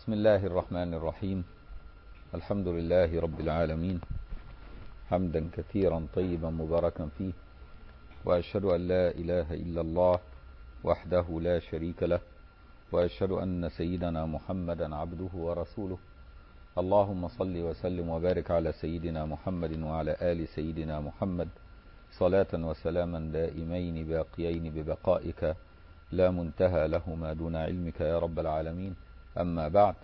بسم الله الرحمن الرحيم الحمد لله رب العالمين حمدا كثيرا طيبا مباركا فيه وأشهد أن لا إله إلا الله وحده لا شريك له وأشهد أن سيدنا محمدا عبده ورسوله اللهم صل وسلم وبارك على سيدنا محمد وعلى آل سيدنا محمد صلاة وسلاما دائمين باقيين ببقائك لا منتهى لهما دون علمك يا رب العالمين أما بعد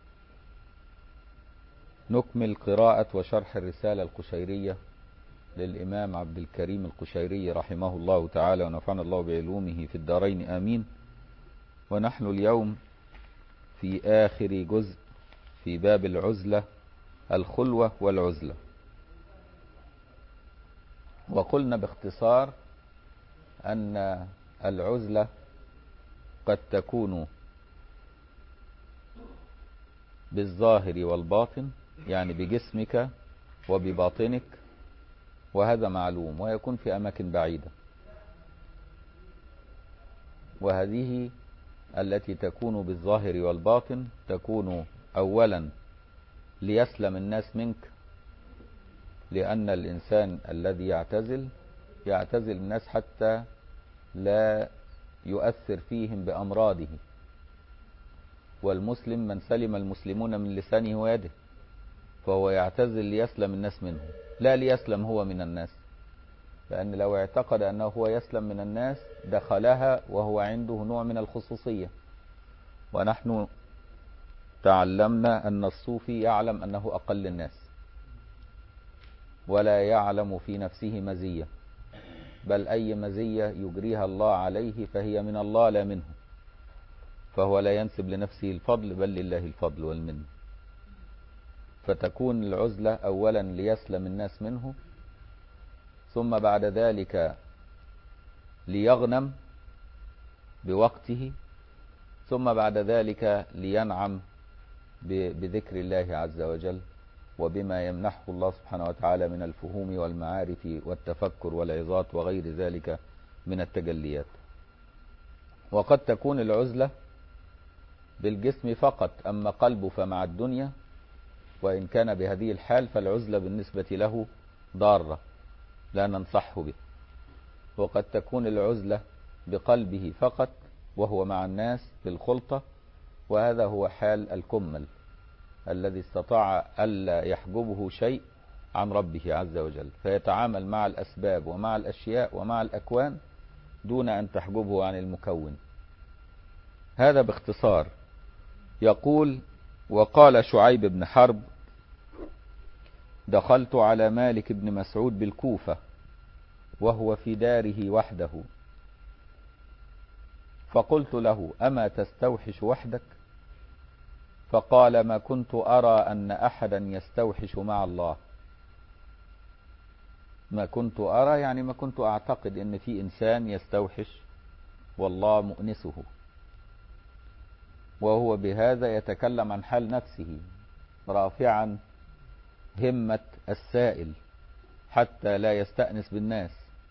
نكمل قراءة وشرح الرسالة القشيرية للإمام عبد الكريم القشيري رحمه الله تعالى ونفعنا الله بعلومه في الدارين آمين ونحن اليوم في آخر جزء في باب العزلة الخلوة والعزلة وقلنا باختصار أن العزلة قد تكون بالظاهر والباطن يعني بجسمك وبباطنك وهذا معلوم ويكون في أماكن بعيدة وهذه التي تكون بالظاهر والباطن تكون أولا ليسلم الناس منك لأن الإنسان الذي يعتزل يعتزل الناس حتى لا يؤثر فيهم بأمراضه والمسلم من سلم المسلمون من لسانه ويده فهو يعتزل ليسلم الناس منه لا ليسلم هو من الناس لأن لو اعتقد أنه هو يسلم من الناس دخلها وهو عنده نوع من الخصوصية ونحن تعلمنا أن الصوفي يعلم أنه أقل الناس ولا يعلم في نفسه مزية بل أي مزية يجريها الله عليه فهي من الله لا منه فهو لا ينسب لنفسه الفضل بل لله الفضل والمن فتكون العزلة أولا ليسلم الناس منه ثم بعد ذلك ليغنم بوقته ثم بعد ذلك لينعم بذكر الله عز وجل وبما يمنحه الله سبحانه وتعالى من الفهوم والمعارف والتفكر والعظات وغير ذلك من التجليات وقد تكون العزلة بالجسم فقط أما قلبه فمع الدنيا وإن كان بهذه الحال فالعزلة بالنسبة له ضارة لا ننصحه به وقد تكون العزلة بقلبه فقط وهو مع الناس في الخلطة وهذا هو حال الكمل الذي استطاع ألا يحجبه شيء عن ربه عز وجل فيتعامل مع الأسباب ومع الأشياء ومع الأكوان دون أن تحجبه عن المكون هذا باختصار يقول وقال شعيب بن حرب دخلت على مالك بن مسعود بالكوفة وهو في داره وحده فقلت له أما تستوحش وحدك فقال ما كنت أرى أن أحدا يستوحش مع الله ما كنت أرى يعني ما كنت أعتقد أن في إنسان يستوحش والله مؤنسه وهو بهذا يتكلم عن حال نفسه رافعا همة السائل حتى لا يستأنس بالناس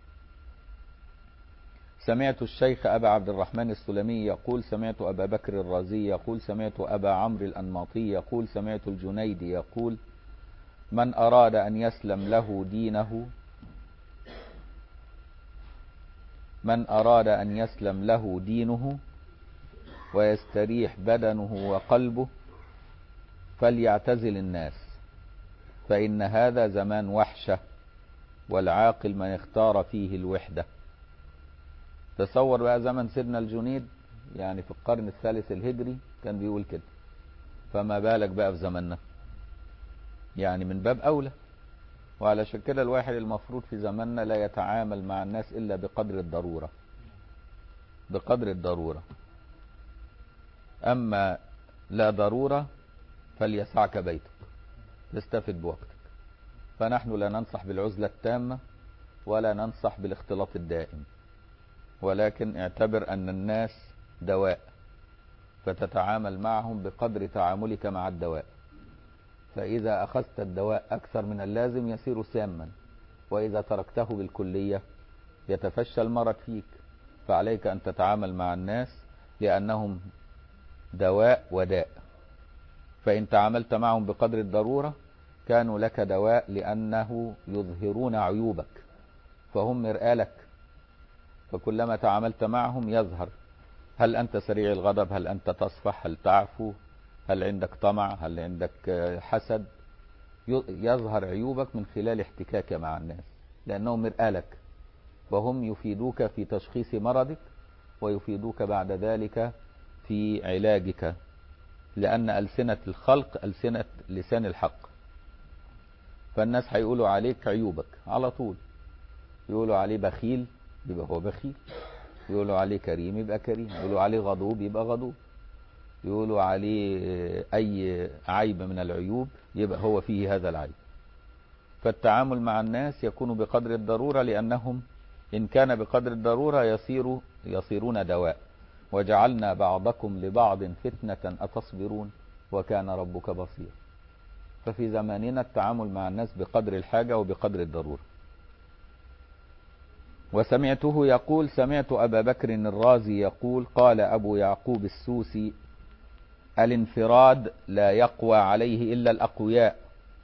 سمعت الشيخ أبا عبد الرحمن السلمي يقول سمعت أبا بكر الرازي يقول سمعت أبا عمرو الأنماطي يقول سمعت الجنيدي يقول من أراد أن يسلم له دينه من أراد أن يسلم له دينه ويستريح بدنه وقلبه فليعتزل الناس فإن هذا زمان وحشة والعاقل من اختار فيه الوحدة تصور بقى زمن سيدنا الجنيد يعني في القرن الثالث الهجري كان بيقول كده فما بالك بقى في زماننا يعني من باب أولى وعلشان كده الواحد المفروض في زماننا لا يتعامل مع الناس إلا بقدر الضرورة بقدر الضرورة أما لا ضرورة فليسعك بيتك تستفد بوقتك فنحن لا ننصح بالعزلة التامة ولا ننصح بالاختلاط الدائم ولكن اعتبر أن الناس دواء فتتعامل معهم بقدر تعاملك مع الدواء فإذا أخذت الدواء أكثر من اللازم يصير ساما وإذا تركته بالكلية يتفشى المرض فيك فعليك أن تتعامل مع الناس لأنهم دواء وداء فإن تعاملت معهم بقدر الضرورة كانوا لك دواء لأنه يظهرون عيوبك فهم مرآة لك فكلما تعاملت معهم يظهر هل أنت سريع الغضب هل أنت تصفح هل تعفو هل عندك طمع هل عندك حسد يظهر عيوبك من خلال احتكاك مع الناس لأنهم مرآة لك فهم يفيدوك في تشخيص مرضك ويفيدوك بعد ذلك في علاجك لأن ألسنة الخلق ألسنة لسان الحق فالناس هيقولوا عليك عيوبك على طول يقولوا عليه بخيل يبقى هو بخيل يقولوا عليه كريم يبقى كريم يقولوا عليه غضوب يبقى غضوب يقولوا عليه أي عيب من العيوب يبقى هو فيه هذا العيب فالتعامل مع الناس يكون بقدر الضرورة لأنهم إن كان بقدر الضرورة يصير يصيرون دواء وجعلنا بعضكم لبعض فتنة أتصبرون وكان ربك بصير ففي زماننا التعامل مع الناس بقدر الحاجة وبقدر الضرورة وسمعته يقول سمعت أبا بكر الرازي يقول قال أبو يعقوب السوسي الانفراد لا يقوى عليه إلا الأقوياء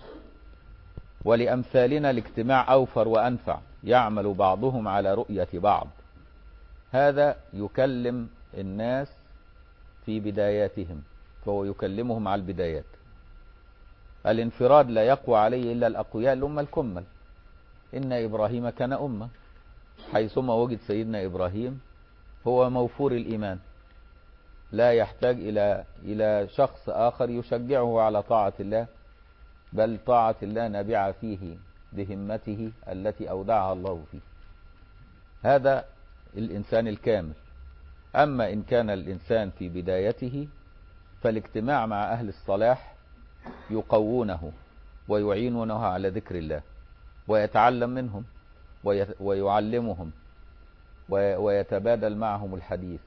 ولأمثالنا الاجتماع أوفر وأنفع يعمل بعضهم على رؤية بعض هذا يكلم الناس في بداياتهم فهو يكلمهم على البدايات الانفراد لا يقوى عليه إلا الأقوياء الأمة الكمل إن إبراهيم كان أمة حيثما وجد سيدنا إبراهيم هو موفور الإيمان لا يحتاج إلى إلى شخص آخر يشجعه على طاعة الله بل طاعة الله نابعة فيه بهمته التي أودعها الله فيه هذا الإنسان الكامل أما إن كان الإنسان في بدايته فالاجتماع مع أهل الصلاح يقوونه ويعينونه على ذكر الله ويتعلم منهم ويعلمهم ويتبادل معهم الحديث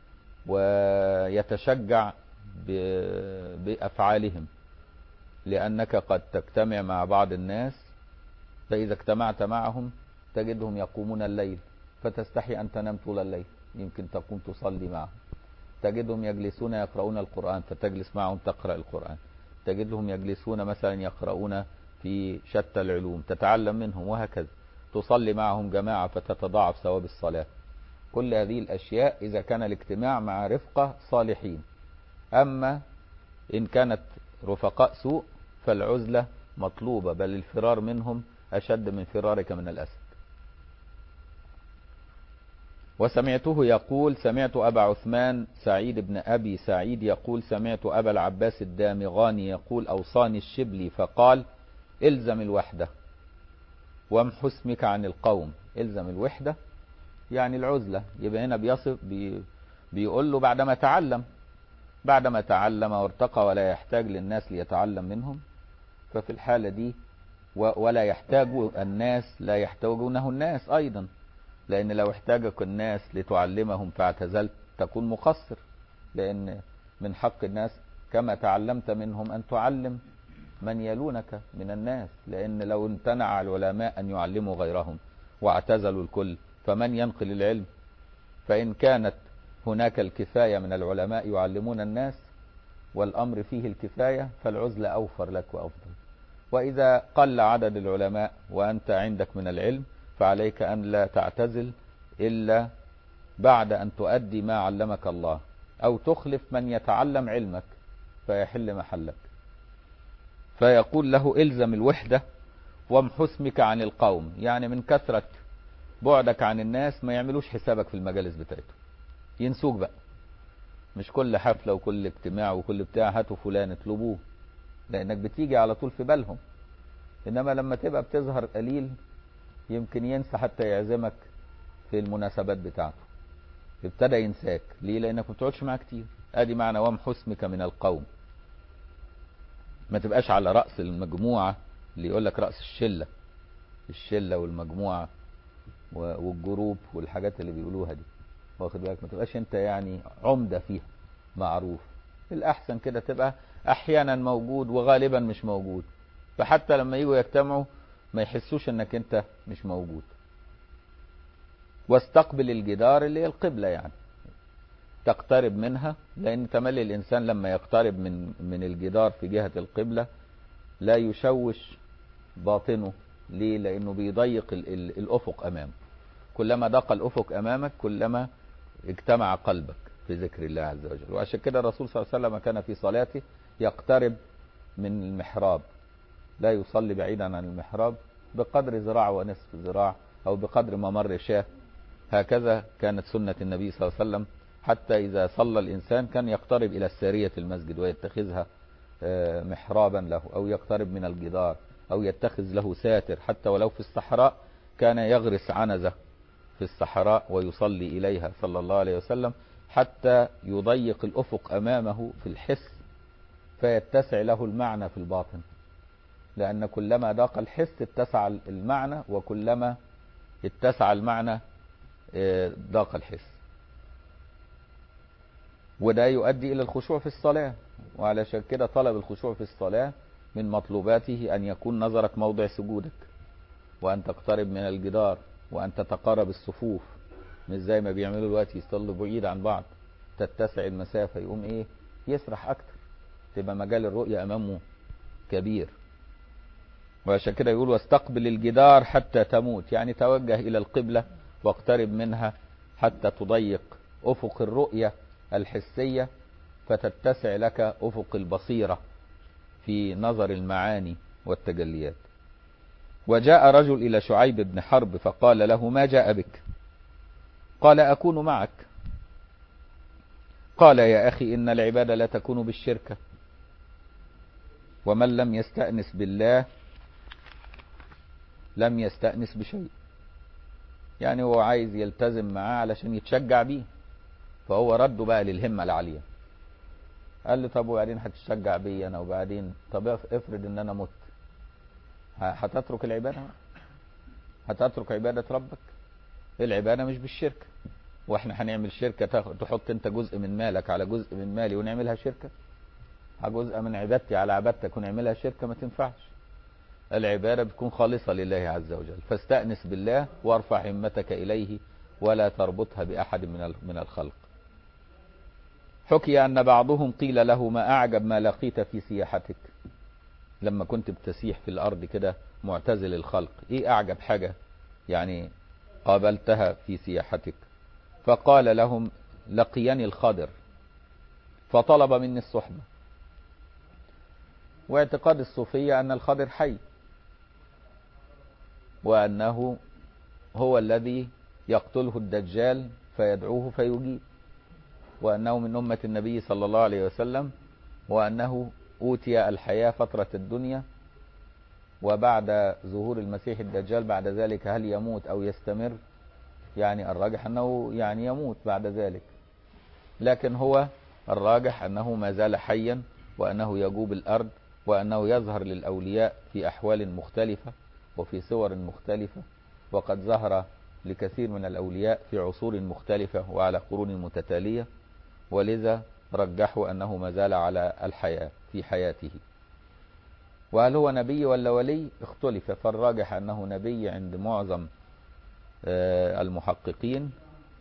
ويتشجع بأفعالهم لأنك قد تجتمع مع بعض الناس فإذا اجتمعت معهم تجدهم يقومون الليل فتستحي أن تنام طول الليل يمكن تقوم تصلي معهم تجدهم يجلسون يقرؤون القرآن فتجلس معهم تقرأ القرآن تجدهم يجلسون مثلا يقرؤون في شتى العلوم تتعلم منهم وهكذا تصلي معهم جماعة فتتضاعف ثواب الصلاة كل هذه الأشياء إذا كان الاجتماع مع رفقة صالحين أما إن كانت رفقاء سوء فالعزلة مطلوبة بل الفرار منهم أشد من فرارك من الأسد وسمعته يقول سمعت أبا عثمان سعيد بن أبي سعيد يقول سمعت أبا العباس الدامغاني يقول أوصاني الشبلي فقال الزم الوحدة وامح اسمك عن القوم الزم الوحدة يعني العزلة يبقى هنا بيصف بي بيقول له بعدما تعلم بعدما تعلم وارتقى ولا يحتاج للناس ليتعلم منهم ففي الحالة دي ولا يحتاج الناس لا يحتاجونه الناس أيضا لأن لو احتاجك الناس لتعلمهم فاعتزلت تكون مقصر لأن من حق الناس كما تعلمت منهم أن تعلم من يلونك من الناس لأن لو امتنع العلماء أن يعلموا غيرهم واعتزلوا الكل فمن ينقل العلم فإن كانت هناك الكفاية من العلماء يعلمون الناس والأمر فيه الكفاية فالعزلة أوفر لك وأفضل وإذا قل عدد العلماء وأنت عندك من العلم فعليك أن لا تعتزل إلا بعد أن تؤدي ما علمك الله أو تخلف من يتعلم علمك فيحل محلك فيقول له الزم الوحدة وامح اسمك عن القوم يعني من كثرة بعدك عن الناس ما يعملوش حسابك في المجالس بتاعتهم ينسوك بقى مش كل حفلة وكل اجتماع وكل بتاع هاتوا فلان اطلبوه لانك بتيجي على طول في بالهم انما لما تبقى بتظهر قليل يمكن ينسى حتى يعزمك في المناسبات بتاعته ابتدى ينساك ليه لانك ما بتقعدش معاه كتير ادي معنى وامح اسمك من القوم ما تبقاش على رأس المجموعة اللي يقول لك رأس الشلة الشلة والمجموعة والجروب والحاجات اللي بيقولوها دي واخد بالك ما تبقاش انت يعني عمدة فيها معروف الأحسن كده تبقى أحيانا موجود وغالبا مش موجود فحتى لما يجوا يجتمعوا ما يحسوش انك انت مش موجود واستقبل الجدار اللي هي القبلة يعني تقترب منها لأن تملي الإنسان لما يقترب من من الجدار في جهة القبلة لا يشوش باطنه ليه؟ لأنه بيضيق ال ال الأفق أمامه كلما ضاق الأفق أمامك كلما اجتمع قلبك في ذكر الله عز وجل وعشان كده الرسول صلى الله عليه وسلم كان في صلاته يقترب من المحراب لا يصلي بعيدا عن المحراب بقدر ذراع ونصف ذراع أو بقدر ممر شاه هكذا كانت سنة النبي صلى الله عليه وسلم حتى إذا صلى الإنسان كان يقترب إلى السارية المسجد ويتخذها محرابا له أو يقترب من الجدار أو يتخذ له ساتر حتى ولو في الصحراء كان يغرس عنزة في الصحراء ويصلي إليها صلى الله عليه وسلم حتى يضيق الأفق أمامه في الحس فيتسع له المعنى في الباطن لأن كلما ضاق الحس اتسع المعنى وكلما اتسع المعنى ضاق الحس وده يؤدي إلى الخشوع في الصلاة وعلشان كده طلب الخشوع في الصلاة من مطلوباته أن يكون نظرك موضع سجودك وأن تقترب من الجدار وأن تتقارب الصفوف مش زي ما بيعملوا دلوقتي يصلوا بعيد عن بعض تتسع المسافة يقوم إيه يسرح أكتر تبقى مجال الرؤية أمامه كبير وعشان كده يقول واستقبل الجدار حتى تموت يعني توجه إلى القبلة واقترب منها حتى تضيق أفق الرؤية الحسية فتتسع لك أفق البصيرة في نظر المعاني والتجليات وجاء رجل إلى شعيب بن حرب فقال له ما جاء بك قال أكون معك قال يا أخي إن العبادة لا تكون بالشركة ومن لم يستأنس بالله لم يستأنس بشيء يعني هو عايز يلتزم معاه علشان يتشجع بيه فهو رده بقى للهمة العالية قال لي طب وبعدين هتشجع بيا انا وبعدين طب افرض ان انا مت هتترك العبادة هتترك عبادة ربك العبادة مش بالشركة واحنا هنعمل شركة تحط انت جزء من مالك على جزء من مالي ونعملها شركة جزء من عبادتي على عبادتك ونعملها شركة ما تنفعش العبادة بتكون خالصة لله عز وجل فاستأنس بالله وارفع همتك إليه ولا تربطها بأحد من من الخلق حكي أن بعضهم قيل له ما أعجب ما لقيت في سياحتك لما كنت بتسيح في الأرض كده معتزل الخلق إيه أعجب حاجة يعني قابلتها في سياحتك فقال لهم لقيني الخضر فطلب مني الصحبة واعتقاد الصوفية أن الخضر حي وأنه هو الذي يقتله الدجال فيدعوه فيجيب وأنه من أمة النبي صلى الله عليه وسلم وأنه أوتي الحياة فترة الدنيا وبعد ظهور المسيح الدجال بعد ذلك هل يموت أو يستمر يعني الراجح أنه يعني يموت بعد ذلك لكن هو الراجح أنه ما زال حيا وأنه يجوب الأرض وأنه يظهر للأولياء في أحوال مختلفة وفي صور مختلفة وقد ظهر لكثير من الأولياء في عصور مختلفة وعلى قرون متتالية ولذا رجحوا أنه ما زال على الحياة في حياته وهل هو نبي ولا ولي اختلف فالراجح أنه نبي عند معظم المحققين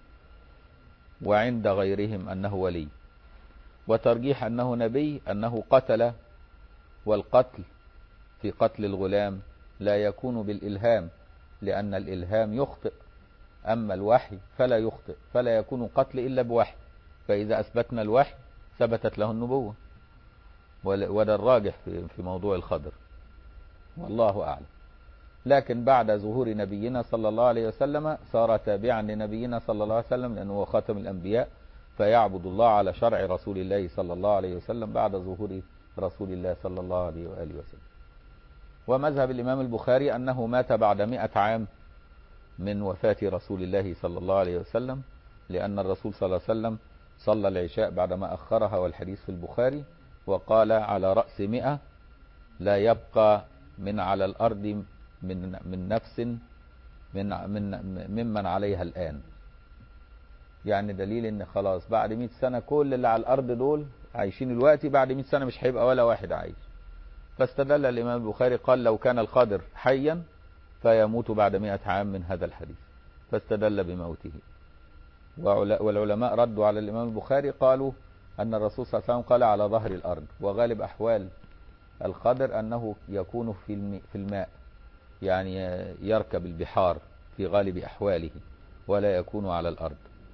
وعند غيرهم أنه ولي وترجيح أنه نبي أنه قتل والقتل في قتل الغلام لا يكون بالإلهام لأن الإلهام يخطئ أما الوحي فلا يخطئ فلا يكون قتل إلا بوحي فإذا أثبتنا الوحي ثبتت له النبوة وده الراجح في موضوع الخضر والله أعلم لكن بعد ظهور نبينا صلى الله عليه وسلم صار تابعا لنبينا صلى الله عليه وسلم لأنه هو خاتم الأنبياء فيعبد الله على شرع رسول الله صلى الله عليه وسلم بعد ظهور رسول الله صلى الله عليه وآله وسلم ومذهب الإمام البخاري أنه مات بعد مئة عام من وفاة رسول الله صلى الله عليه وسلم لأن الرسول صلى الله عليه وسلم صلى العشاء بعدما أخرها والحديث في البخاري وقال على رأس مئة لا يبقى من على الأرض من من نفس من من ممن عليها الآن يعني دليل ان خلاص بعد 100 سنة كل اللي على الأرض دول عايشين الوقت بعد 100 سنة مش هيبقى ولا واحد عايش فاستدل الإمام البخاري قال لو كان القادر حيا فيموت بعد 100 عام من هذا الحديث فاستدل بموته والعلماء ردوا على الإمام البخاري قالوا أن الرسول صلى الله عليه وسلم قال على ظهر الأرض وغالب أحوال الخضر أنه يكون في في الماء يعني يركب البحار في غالب أحواله ولا يكون على الأرض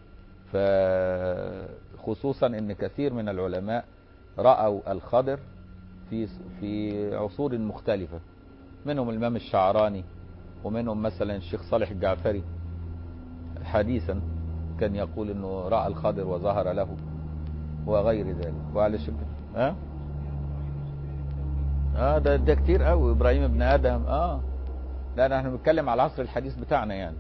فخصوصا أن كثير من العلماء رأوا الخضر في في عصور مختلفة منهم الإمام الشعراني ومنهم مثلا الشيخ صالح الجعفري حديثا كان يقول انه رأى الخضر وظهر له وغير ذلك وعلى شكل ها اه ده ده كتير قوي ابراهيم ابن ادم اه لا نحن بنتكلم على العصر الحديث بتاعنا يعني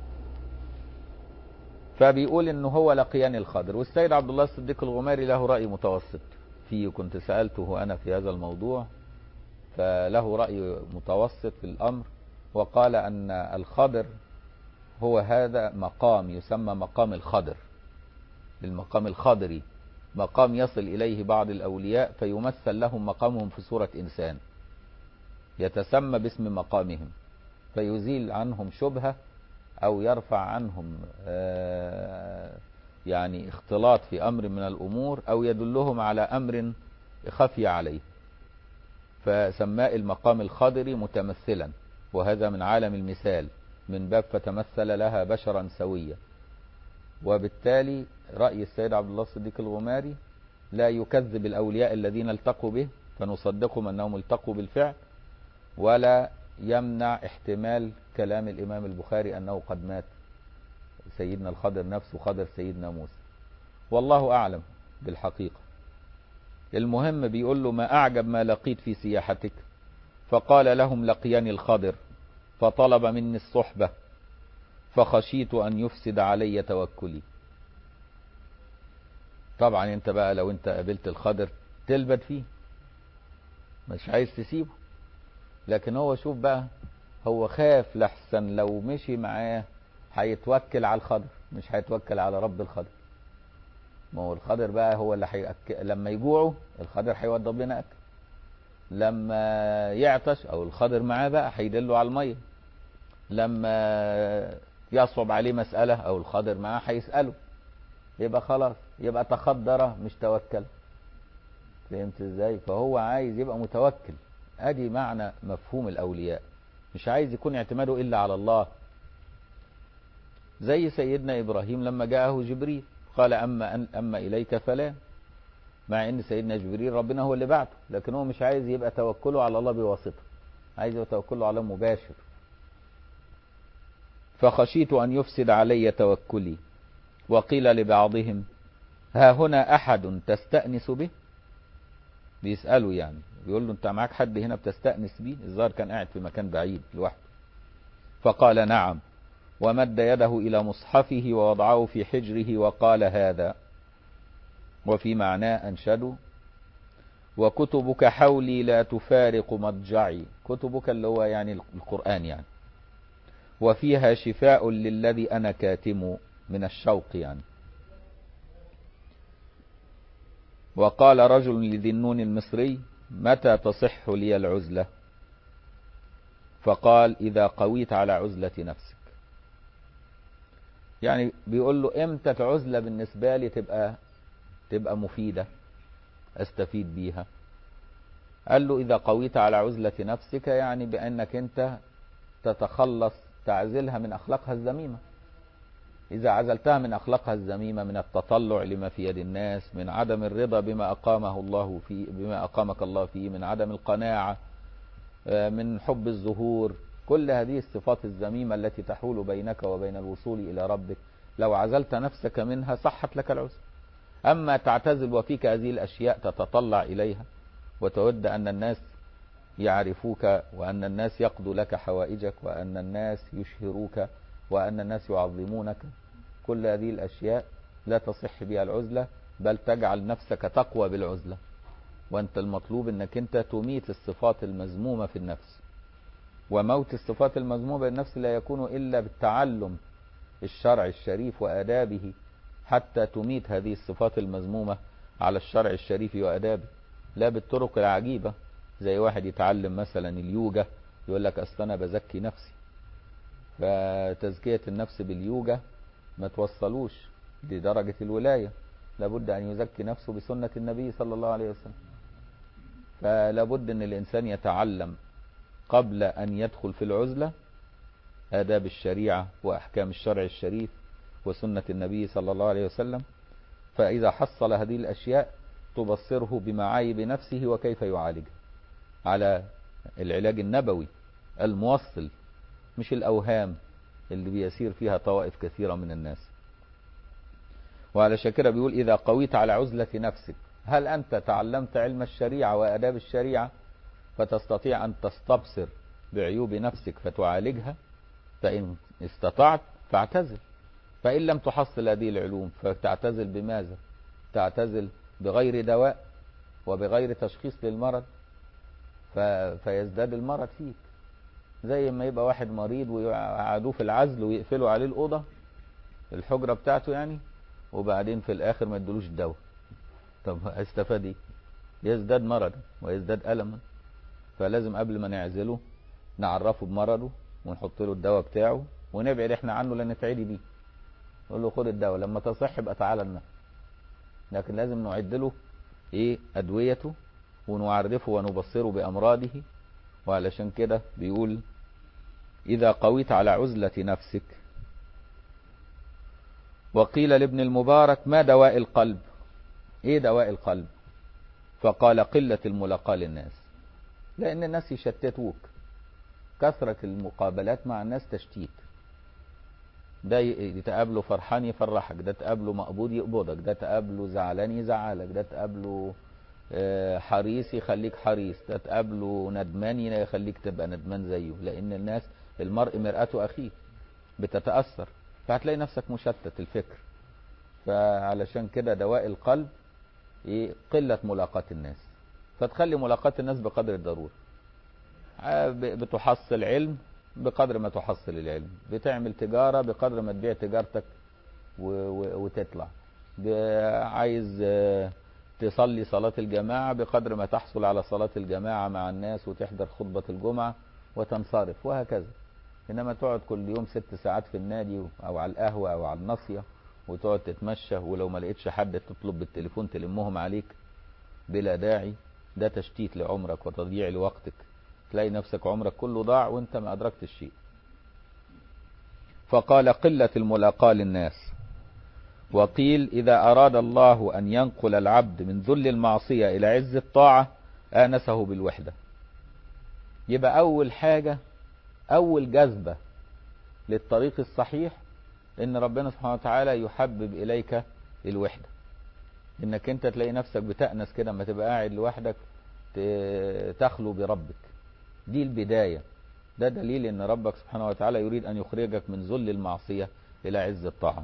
فبيقول انه هو لقياني الخضر والسيد عبد الله الصديق الغماري له رأي متوسط فيه كنت سألته انا في هذا الموضوع فله رأي متوسط في الامر وقال ان الخضر هو هذا مقام يسمى مقام الخضر المقام الخضري مقام يصل إليه بعض الأولياء فيمثل لهم مقامهم في صورة إنسان يتسمى باسم مقامهم فيزيل عنهم شبهة أو يرفع عنهم يعني اختلاط في أمر من الأمور أو يدلهم على أمر خفي عليه فسماء المقام الخضري متمثلا وهذا من عالم المثال من باب فتمثل لها بشرا سويا وبالتالي رأي السيد عبد الله الصديق الغماري لا يكذب الأولياء الذين التقوا به فنصدقهم أنهم التقوا بالفعل ولا يمنع احتمال كلام الإمام البخاري أنه قد مات سيدنا الخضر نفسه خضر سيدنا موسى والله أعلم بالحقيقة المهم بيقول له ما أعجب ما لقيت في سياحتك فقال لهم لقياني الخضر فطلب مني الصحبة فخشيت أن يفسد علي توكلي طبعا انت بقى لو انت قابلت الخضر تلبد فيه مش عايز تسيبه لكن هو شوف بقى هو خاف لحسن لو مشي معاه هيتوكل على الخضر مش هيتوكل على رب الخضر ما هو الخضر بقى هو اللي حيأك... لما يجوعوا الخضر هيوضب لنا اكل لما يعطش او الخضر معاه بقى هيدله على الميه لما يصعب عليه مسألة او الخضر معاه هيسأله يبقى خلاص يبقى تخدر مش توكل فهمت ازاي فهو عايز يبقى متوكل ادي معنى مفهوم الاولياء مش عايز يكون اعتماده الا على الله زي سيدنا ابراهيم لما جاءه جبريل قال اما أن اما اليك فلا مع ان سيدنا جبريل ربنا هو اللي بعته لكن هو مش عايز يبقى توكله على الله بواسطه عايز يبقى توكله على مباشر فخشيت ان يفسد علي توكلي وقيل لبعضهم ها هنا احد تستأنس به بيسألوا يعني بيقول له انت معاك حد هنا بتستأنس بيه الظاهر كان قاعد في مكان بعيد لوحده فقال نعم ومد يده إلى مصحفه ووضعه في حجره وقال هذا وفي معناه أنشدوا وكتبك حولي لا تفارق مضجعي كتبك اللي هو يعني القرآن يعني وفيها شفاء للذي أنا كاتم من الشوق يعني وقال رجل لذي النون المصري متى تصح لي العزلة فقال إذا قويت على عزلة نفسك يعني بيقول له امتى العزلة بالنسبة لي تبقى تبقى مفيدة استفيد بيها قال له إذا قويت على عزلة نفسك يعني بأنك أنت تتخلص تعزلها من أخلاقها الذميمة إذا عزلتها من أخلاقها الذميمة من التطلع لما في يد الناس من عدم الرضا بما أقامه الله فيه بما أقامك الله فيه من عدم القناعة من حب الظهور كل هذه الصفات الذميمة التي تحول بينك وبين الوصول إلى ربك لو عزلت نفسك منها صحت لك العزل أما تعتزل وفيك هذه الأشياء تتطلع إليها وتود أن الناس يعرفوك وأن الناس يقضوا لك حوائجك وأن الناس يشهروك وأن الناس يعظمونك كل هذه الأشياء لا تصح بها العزلة بل تجعل نفسك تقوى بالعزلة وأنت المطلوب أنك أنت تميت الصفات المذمومة في النفس وموت الصفات المذمومة بالنفس لا يكون إلا بالتعلم الشرع الشريف وآدابه حتى تميت هذه الصفات المذمومة على الشرع الشريف وآدابه لا بالطرق العجيبة زي واحد يتعلم مثلا اليوجا يقول لك أصل أنا بزكي نفسي فتزكية النفس باليوجا ما توصلوش لدرجة الولاية لابد أن يزكي نفسه بسنة النبي صلى الله عليه وسلم فلابد أن الإنسان يتعلم قبل أن يدخل في العزلة آداب الشريعة وأحكام الشرع الشريف وسنة النبي صلى الله عليه وسلم فإذا حصل هذه الأشياء تبصره بمعايب نفسه وكيف يعالجها على العلاج النبوي الموصل مش الأوهام اللي بيسير فيها طوائف كثيرة من الناس وعلى شاكرة بيقول إذا قويت على عزلة نفسك هل أنت تعلمت علم الشريعة وأداب الشريعة فتستطيع أن تستبصر بعيوب نفسك فتعالجها فإن استطعت فاعتزل فإن لم تحصل هذه العلوم فتعتزل بماذا تعتزل بغير دواء وبغير تشخيص للمرض ف... فيزداد المرض فيك زي ما يبقى واحد مريض ويقعدوه في العزل ويقفلوا عليه الأوضة الحجرة بتاعته يعني وبعدين في الآخر ما يدلوش الدواء طب استفاد ايه يزداد مرضا ويزداد ألما فلازم قبل ما نعزله نعرفه بمرضه ونحط له الدواء بتاعه ونبعد احنا عنه لان نتعدي بيه نقول له خد الدواء لما تصح يبقى تعالى لنا لكن لازم نعد له ايه ادويته ونعرفه ونبصره بامراضه وعلشان كده بيقول اذا قويت على عزلة نفسك وقيل لابن المبارك ما دواء القلب ايه دواء القلب فقال قلة الملاقاة للناس لان الناس يشتتوك كثرة المقابلات مع الناس تشتيت ده تقابله فرحان يفرحك ده تقابله مقبوض يقبضك ده تقابله زعلان يزعلك ده تقابله حريص يخليك حريص ده تقابله ندمان يخليك تبقى ندمان زيه لان الناس المرء مرآة اخيه بتتأثر فهتلاقي نفسك مشتت الفكر فعلشان كده دواء القلب ايه قلة ملاقاة الناس فتخلي ملاقاة الناس بقدر الضرورة بتحصل علم بقدر ما تحصل العلم بتعمل تجارة بقدر ما تبيع تجارتك وتطلع عايز تصلي صلاة الجماعة بقدر ما تحصل على صلاة الجماعة مع الناس وتحضر خطبة الجمعة وتنصرف وهكذا إنما تقعد كل يوم ست ساعات في النادي أو على القهوة أو على الناصية وتقعد تتمشى ولو ما لقيتش حد تطلب بالتليفون تلمهم عليك بلا داعي ده تشتيت لعمرك وتضييع لوقتك تلاقي نفسك عمرك كله ضاع وانت ما أدركت الشيء فقال قلة الملاقاة للناس وقيل إذا أراد الله أن ينقل العبد من ذل المعصية إلى عز الطاعة آنسه بالوحدة يبقى أول حاجة أول جذبة للطريق الصحيح إن ربنا سبحانه وتعالى يحبب إليك الوحدة إنك أنت تلاقي نفسك بتأنس كده لما تبقى قاعد لوحدك تخلو بربك دي البداية ده دليل ان ربك سبحانه وتعالى يريد ان يخرجك من ذل المعصية الى عز الطاعة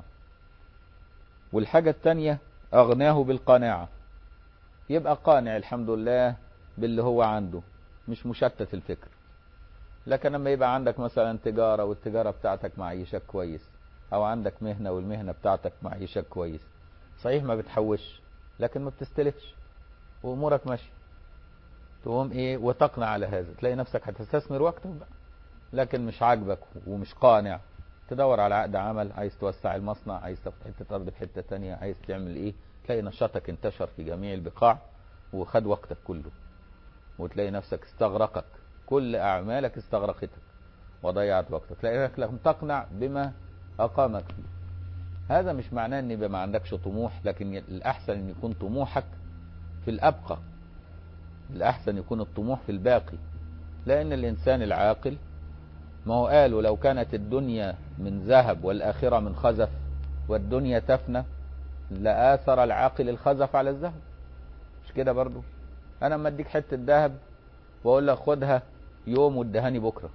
والحاجة التانية اغناه بالقناعة يبقى قانع الحمد لله باللي هو عنده مش مشتت الفكر لكن لما يبقى عندك مثلا تجارة والتجارة بتاعتك معيشك كويس او عندك مهنة والمهنة بتاعتك معيشك كويس صحيح ما بتحوش لكن ما بتستلفش وامورك ماشيه تقوم ايه وتقنع على هذا تلاقي نفسك هتستثمر وقتك بقى لكن مش عاجبك ومش قانع تدور على عقد عمل عايز توسع المصنع عايز تاخد حته ارض في حته تانية عايز تعمل ايه تلاقي نشاطك انتشر في جميع البقاع وخد وقتك كله وتلاقي نفسك استغرقك كل اعمالك استغرقتك وضيعت وقتك تلاقي لم تقنع بما اقامك فيه هذا مش معناه ان يبقى ما عندكش طموح لكن الاحسن ان يكون طموحك في الابقى الأحسن يكون الطموح في الباقي لأن الإنسان العاقل ما هو قالوا لو كانت الدنيا من ذهب والآخرة من خزف والدنيا تفنى لآثر العاقل الخزف على الذهب مش كده برضو أنا اما أديك حتة ذهب وأقول لك خدها يوم وادهاني بكرة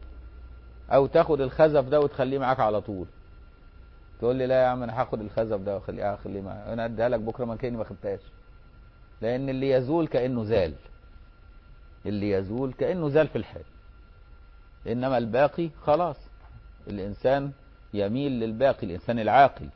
أو تاخد الخزف ده وتخليه معاك على طول تقول لي لا يا عم أنا هاخد الخزف ده وأخليه أخليه معاك أنا أديها لك بكرة ما كأني ما خدتهاش لأن اللي يزول كأنه زال اللي يزول كأنه زال في الحال إنما الباقي خلاص الإنسان يميل للباقي الإنسان العاقل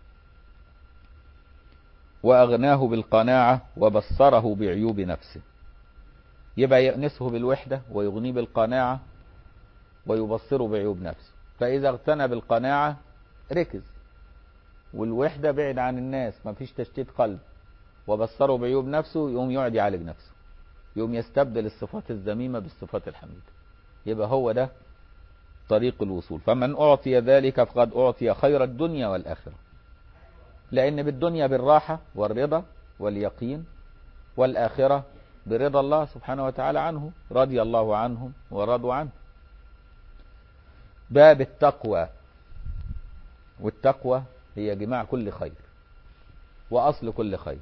وأغناه بالقناعة وبصره بعيوب نفسه يبقى يأنسه بالوحدة ويغنيه بالقناعة ويبصره بعيوب نفسه فإذا اغتنى بالقناعة ركز والوحدة بعد عن الناس ما فيش تشتيت قلب وبصره بعيوب نفسه يقوم يقعد يعالج نفسه يقوم يستبدل الصفات الذميمة بالصفات الحميدة يبقى هو ده طريق الوصول فمن أعطي ذلك فقد أعطي خير الدنيا والآخرة لأن بالدنيا بالراحة والرضا واليقين والآخرة برضا الله سبحانه وتعالى عنه رضي الله عنهم ورضوا عنه باب التقوى والتقوى هي جماع كل خير وأصل كل خير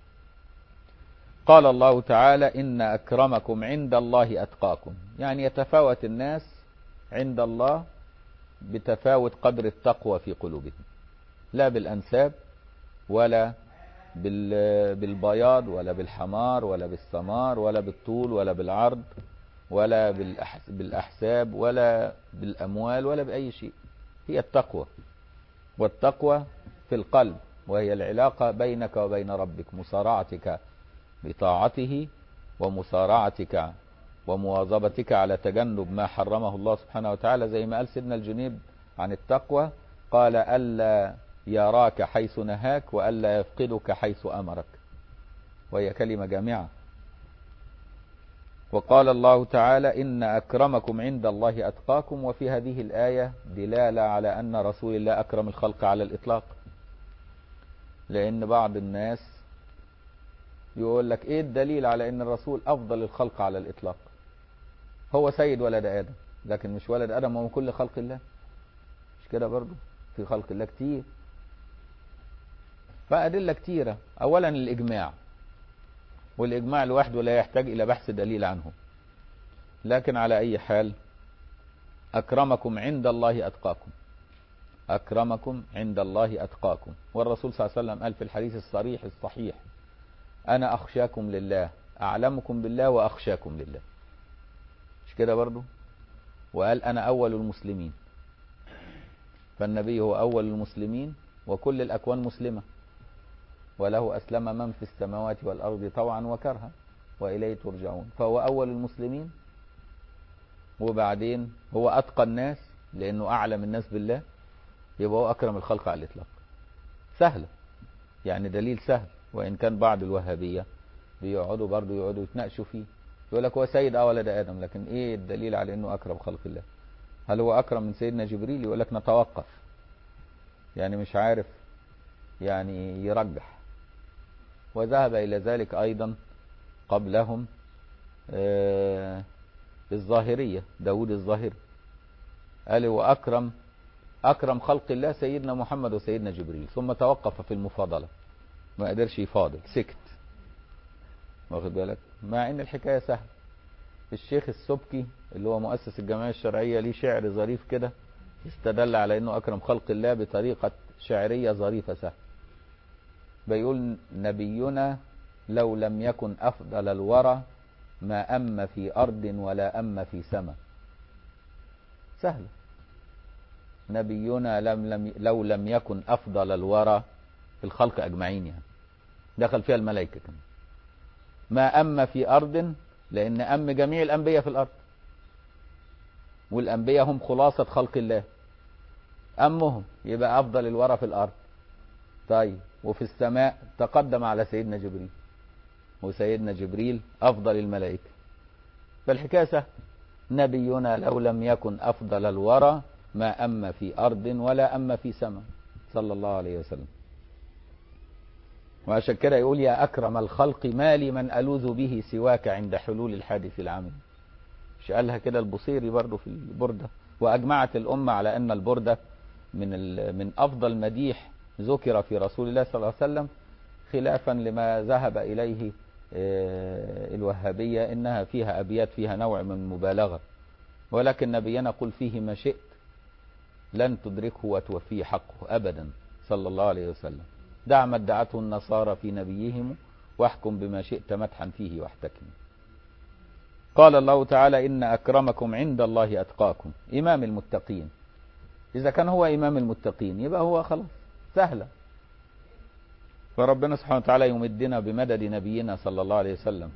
قال الله تعالى إن أكرمكم عند الله أتقاكم يعني يتفاوت الناس عند الله بتفاوت قدر التقوى في قلوبهم لا بالأنساب ولا بالبياض ولا بالحمار ولا بالسمار ولا بالطول ولا بالعرض ولا بالأحساب ولا بالأموال ولا بأي شيء هي التقوى والتقوى في القلب وهي العلاقة بينك وبين ربك مصارعتك بطاعته ومسارعتك ومواظبتك على تجنب ما حرمه الله سبحانه وتعالى زي ما قال سيدنا الجنيب عن التقوى قال ألا يراك حيث نهاك وألا يفقدك حيث أمرك وهي كلمة جامعة وقال الله تعالى إن أكرمكم عند الله أتقاكم وفي هذه الآية دلالة على أن رسول الله أكرم الخلق على الإطلاق لأن بعض الناس يقول لك إيه الدليل على أن الرسول أفضل الخلق على الإطلاق هو سيد ولد آدم لكن مش ولد آدم هو كل خلق الله مش كده برضو في خلق الله كتير فأدلة كتيرة أولا الإجماع والإجماع لوحده لا يحتاج إلى بحث دليل عنه لكن على أي حال أكرمكم عند الله أتقاكم أكرمكم عند الله أتقاكم والرسول صلى الله عليه وسلم قال في الحديث الصريح الصحيح أنا أخشاكم لله أعلمكم بالله وأخشاكم لله مش كده برضو وقال أنا أول المسلمين فالنبي هو أول المسلمين وكل الأكوان مسلمة وله أسلم من في السماوات والأرض طوعا وكرها وإليه ترجعون فهو أول المسلمين وبعدين هو أتقى الناس لأنه أعلم الناس بالله يبقى هو أكرم الخلق على الإطلاق سهلة يعني دليل سهل وإن كان بعض الوهابية بيقعدوا برضه يقعدوا يتناقشوا فيه يقول لك هو سيد اه ولد آدم لكن إيه الدليل على إنه أكرم خلق الله هل هو أكرم من سيدنا جبريل يقول لك نتوقف يعني مش عارف يعني يرجح وذهب إلى ذلك أيضا قبلهم آه الظاهرية داود الظاهري قال وأكرم أكرم خلق الله سيدنا محمد وسيدنا جبريل ثم توقف في المفاضلة ما قدرش يفاضل سكت واخد بالك مع ان الحكاية سهلة الشيخ السبكي اللي هو مؤسس الجمعية الشرعية ليه شعر ظريف كده استدل على انه اكرم خلق الله بطريقة شعرية ظريفة سهلة بيقول نبينا لو لم يكن افضل الورى ما أم في أرض ولا أم في سماء سهل نبينا لم لم لو لم يكن أفضل الورى في الخلق أجمعين يعني دخل فيها الملائكة كمان ما أم في أرض لأن أم جميع الأنبياء في الأرض والأنبياء هم خلاصة خلق الله أمهم يبقى أفضل الورى في الأرض طيب وفي السماء تقدم على سيدنا جبريل وسيدنا جبريل أفضل الملائكة فالحكاية سهل نبينا لو لم يكن أفضل الورى ما أم في أرض ولا أم في سماء صلى الله عليه وسلم وعشان كده يقول يا أكرم الخلق ما لي من ألوذ به سواك عند حلول الحادث العام مش قالها كده البصيري برضه في البردة وأجمعت الأمة على أن البردة من من أفضل مديح ذكر في رسول الله صلى الله عليه وسلم خلافا لما ذهب إليه الوهابية إنها فيها أبيات فيها نوع من المبالغة ولكن نبينا قل فيه ما شئت لن تدركه وتوفيه حقه أبدا صلى الله عليه وسلم دع ما ادعته النصارى في نبيهم واحكم بما شئت مدحا فيه واحتكم قال الله تعالى إن أكرمكم عند الله أتقاكم إمام المتقين إذا كان هو إمام المتقين يبقى هو خلاص سهلة فربنا سبحانه وتعالى يمدنا بمدد نبينا صلى الله عليه وسلم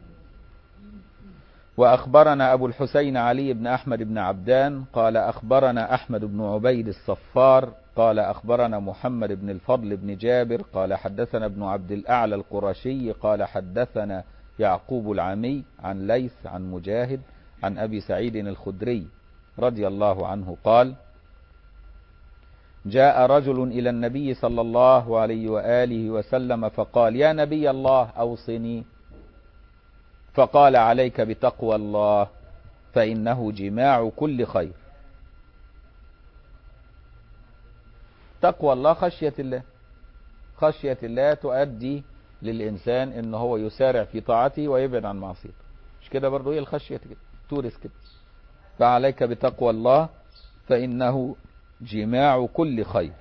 وأخبرنا أبو الحسين علي بن أحمد بن عبدان قال أخبرنا أحمد بن عبيد الصفار قال أخبرنا محمد بن الفضل بن جابر قال حدثنا ابن عبد الأعلى القرشي قال حدثنا يعقوب العمي عن ليث عن مجاهد عن أبي سعيد الخدري رضي الله عنه قال جاء رجل إلى النبي صلى الله عليه وآله وسلم فقال يا نبي الله أوصني فقال عليك بتقوى الله فإنه جماع كل خير تقوى الله خشية الله خشية الله تؤدي للإنسان إن هو يسارع في طاعته ويبعد عن معصيته مش كده برضو هي الخشية كده تورث كده فعليك بتقوى الله فإنه جماع كل خير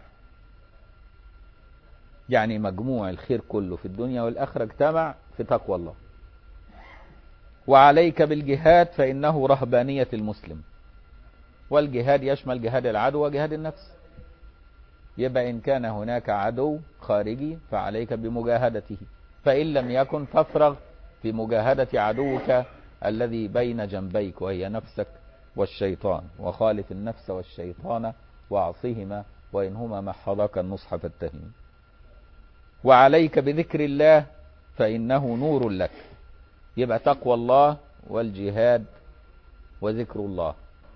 يعني مجموع الخير كله في الدنيا والآخرة اجتمع في تقوى الله وعليك بالجهاد فإنه رهبانية المسلم والجهاد يشمل جهاد العدو وجهاد النفس يبقى إن كان هناك عدو خارجي فعليك بمجاهدته فإن لم يكن فافرغ في مجاهدة عدوك الذي بين جنبيك وهي نفسك والشيطان وخالف النفس والشيطان واعصهما وإنهما محضك النصح فاتهم وعليك بذكر الله فإنه نور لك يبقى تقوى الله والجهاد وذكر الله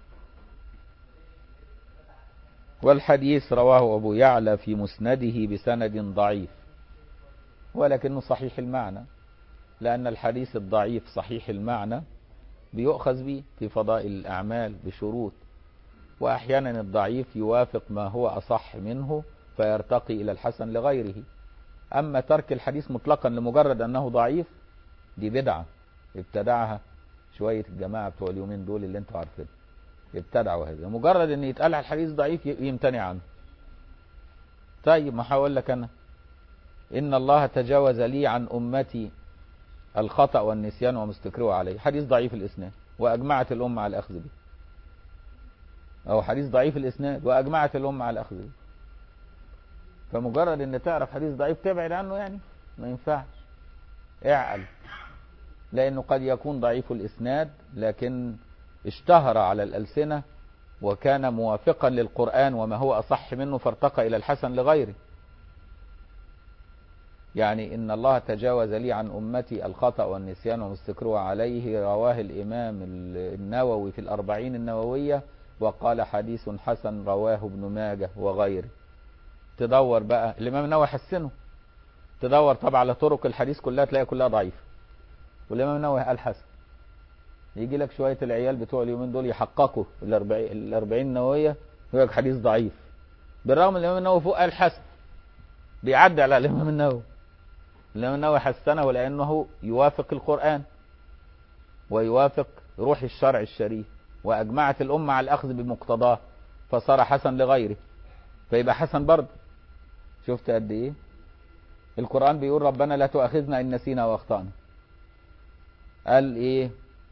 والحديث رواه أبو يعلى في مسنده بسند ضعيف ولكنه صحيح المعنى لأن الحديث الضعيف صحيح المعنى بيؤخذ به في فضائل الأعمال بشروط وأحيانا الضعيف يوافق ما هو أصح منه فيرتقي إلى الحسن لغيره أما ترك الحديث مطلقا لمجرد أنه ضعيف دي بدعة ابتدعها شوية الجماعة بتوع اليومين دول اللي انتوا عارفين ابتدعوا هذا مجرد ان يتقال على الحديث ضعيف يمتنع عنه طيب ما هقول لك انا ان الله تجاوز لي عن امتي الخطأ والنسيان وما استكرهوا عليه حديث ضعيف الاسناد واجمعت الامه على الاخذ به او حديث ضعيف الاسناد واجمعت الامه على الاخذ به فمجرد ان تعرف حديث ضعيف تبعد عنه يعني ما ينفعش اعقل لانه قد يكون ضعيف الاسناد لكن اشتهر على الألسنة وكان موافقا للقرآن وما هو أصح منه فارتقى إلى الحسن لغيره يعني إن الله تجاوز لي عن أمتي الخطأ والنسيان ومستكروه عليه رواه الإمام النووي في الأربعين النووية وقال حديث حسن رواه ابن ماجه وغيره تدور بقى الإمام النووي حسنه تدور طبعا على طرق الحديث كلها تلاقي كلها ضعيفة والإمام النووي قال حسن يجي لك شوية العيال بتوع اليومين دول يحققوا الأربعين, الأربعين نووية يقول لك حديث ضعيف بالرغم الإمام النووي فوق قال حسن بيعدي على الإمام النووي الإمام النووي حسنه لأنه يوافق القرآن ويوافق روح الشرع الشريف وأجمعت الأمة على الأخذ بمقتضاه فصار حسن لغيره فيبقى حسن برضه شفت قد إيه القرآن بيقول ربنا لا تؤاخذنا إن نسينا وأخطأنا قال إيه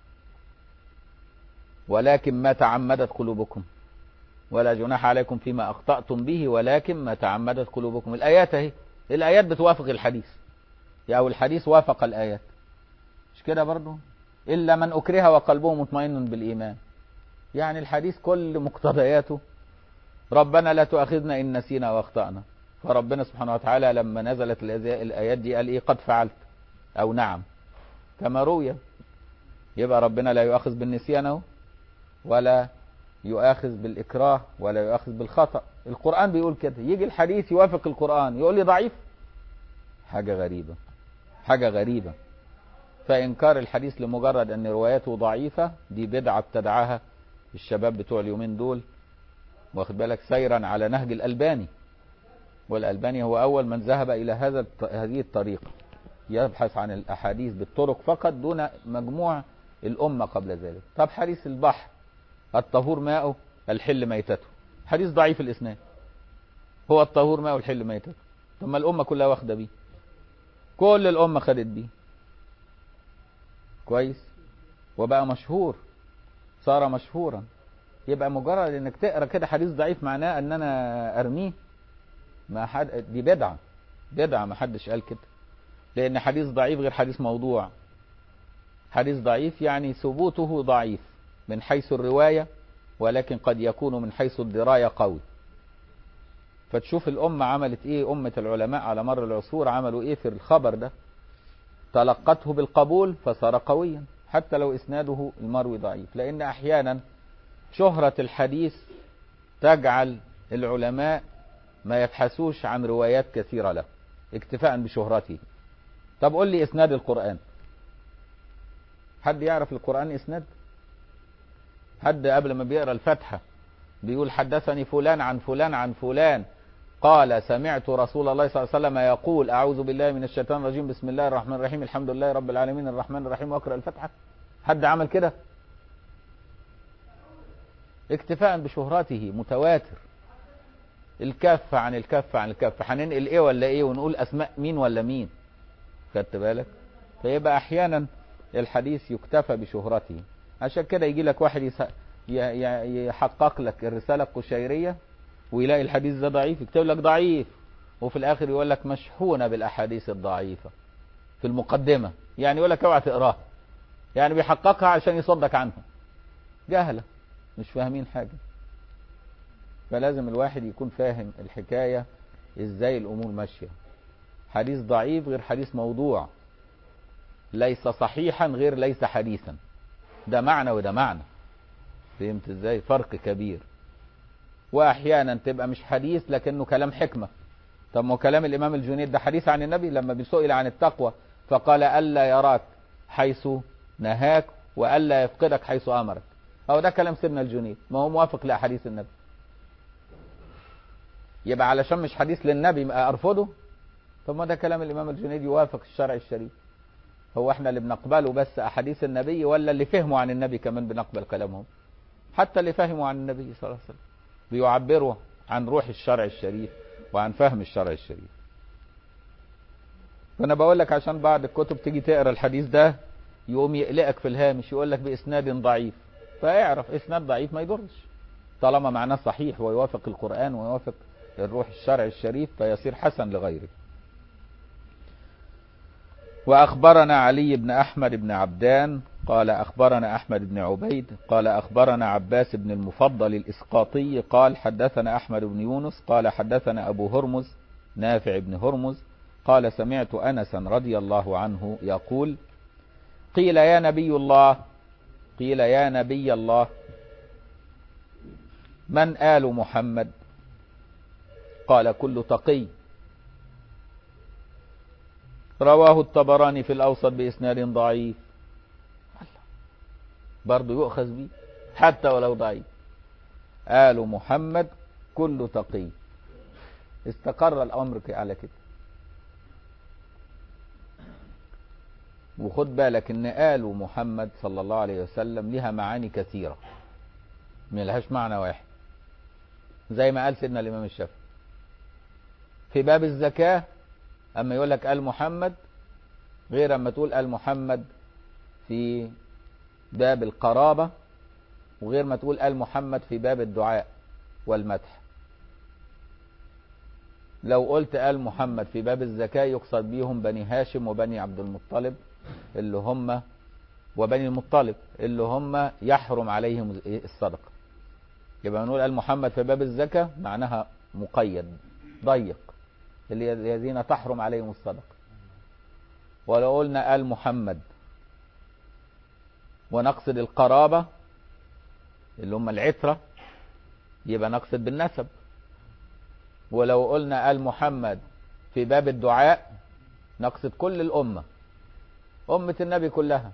ولكن ما تعمدت قلوبكم ولا جناح عليكم فيما أخطأتم به ولكن ما تعمدت قلوبكم الآيات اهي الآيات بتوافق الحديث يعني الحديث وافق الآيات مش كده برضو إلا من أكره وقلبه مطمئن بالإيمان يعني الحديث كل مقتضياته ربنا لا تؤاخذنا إن نسينا وأخطأنا فربنا سبحانه وتعالى لما نزلت الآيات دي قال إيه قد فعلت أو نعم كما روي يبقى ربنا لا يؤاخذ بالنسيان اهو ولا يؤاخذ بالإكراه ولا يؤاخذ بالخطأ القرآن بيقول كده يجي الحديث يوافق القرآن يقول لي ضعيف حاجة غريبة حاجة غريبة فإنكار الحديث لمجرد أن روايته ضعيفة دي بدعة ابتدعها الشباب بتوع اليومين دول واخد بالك سيرا على نهج الألباني والألباني هو أول من ذهب إلى هذا هذه الطريقة يبحث عن الأحاديث بالطرق فقط دون مجموع الأمة قبل ذلك طب حديث البحر الطهور ماءه الحل ميتته حديث ضعيف الإسناد هو الطهور ماءه الحل ميتته ثم الأمة كلها واخدة بيه كل الأمة خدت بيه كويس وبقى مشهور صار مشهورا يبقى مجرد انك تقرا كده حديث ضعيف معناه ان انا ارميه ما حد دي بدعه بدعه ما حدش قال كده لان حديث ضعيف غير حديث موضوع حديث ضعيف يعني ثبوته ضعيف من حيث الروايه ولكن قد يكون من حيث الدرايه قوي فتشوف الأمة عملت إيه أمة العلماء على مر العصور عملوا إيه في الخبر ده تلقته بالقبول فصار قويا حتى لو إسناده المروي ضعيف لأن أحيانا شهرة الحديث تجعل العلماء ما يبحثوش عن روايات كثيرة له اكتفاء بشهرته طب قول لي إسناد القرآن حد يعرف القرآن إسناد حد قبل ما بيقرأ الفاتحة بيقول حدثني فلان عن فلان عن فلان قال سمعت رسول الله صلى الله عليه وسلم يقول أعوذ بالله من الشيطان الرجيم بسم الله الرحمن الرحيم الحمد لله رب العالمين الرحمن الرحيم واقرأ الفاتحة حد عمل كده اكتفاء بشهرته متواتر الكف عن الكف عن الكف هننقل ايه ولا ايه ونقول اسماء مين ولا مين خدت بالك فيبقى احيانا الحديث يكتفى بشهرته عشان كده يجي لك واحد يس... ي... ي... يحقق لك الرسالة القشيرية ويلاقي الحديث ده ضعيف يكتب لك ضعيف وفي الاخر يقول لك مشحونة بالاحاديث الضعيفة في المقدمة يعني يقول لك اوعى تقراها يعني بيحققها عشان يصدك عنها جهلة مش فاهمين حاجة فلازم الواحد يكون فاهم الحكاية ازاي الامور ماشية حديث ضعيف غير حديث موضوع ليس صحيحا غير ليس حديثا ده معنى وده معنى فهمت ازاي فرق كبير واحيانا تبقى مش حديث لكنه كلام حكمة طب ما كلام الامام الجنيد ده حديث عن النبي لما بيسئل عن التقوى فقال الا يراك حيث نهاك والا يفقدك حيث امرك او ده كلام سيدنا الجنيد ما هو موافق لاحاديث النبي يبقى علشان مش حديث للنبي ارفضه طب ما ده كلام الامام الجنيد يوافق الشرع الشريف هو احنا اللي بنقبله بس احاديث النبي ولا اللي فهموا عن النبي كمان بنقبل كلامهم حتى اللي فهموا عن النبي صلى الله عليه وسلم بيعبروا عن روح الشرع الشريف وعن فهم الشرع الشريف فانا بقول لك عشان بعض الكتب تيجي تقرا الحديث ده يقوم يقلقك في الهامش يقول لك باسناد ضعيف فاعرف اسناد ضعيف ما يضرش طالما معناه صحيح ويوافق القرآن ويوافق الروح الشرع الشريف فيصير حسن لغيره وأخبرنا علي بن أحمد بن عبدان قال أخبرنا أحمد بن عبيد قال أخبرنا عباس بن المفضل الإسقاطي قال حدثنا أحمد بن يونس قال حدثنا أبو هرمز نافع بن هرمز قال سمعت أنسا رضي الله عنه يقول قيل يا نبي الله قيل يا نبي الله من آل محمد قال كل تقي رواه الطبراني في الأوسط بإسناد ضعيف برضه يؤخذ به حتى ولو ضعيف آل محمد كل تقي استقر الأمر على كده وخد بالك ان آل محمد صلى الله عليه وسلم لها معاني كثيرة ما لهاش معنى واحد زي ما قال سيدنا الإمام الشافعي في باب الزكاة أما يقول لك آل محمد غير أما تقول آل محمد في باب القرابة وغير ما تقول آل محمد في باب الدعاء والمدح لو قلت آل محمد في باب الزكاة يقصد بيهم بني هاشم وبني عبد المطلب اللي هم وبني المطلب اللي هم يحرم عليهم الصدقة يبقى نقول آل محمد في باب الزكاة معناها مقيد ضيق الذين تحرم عليهم الصدقة ولو قلنا آل محمد ونقصد القرابة اللي هم العترة يبقى نقصد بالنسب ولو قلنا آل محمد في باب الدعاء نقصد كل الأمة أمة النبي كلها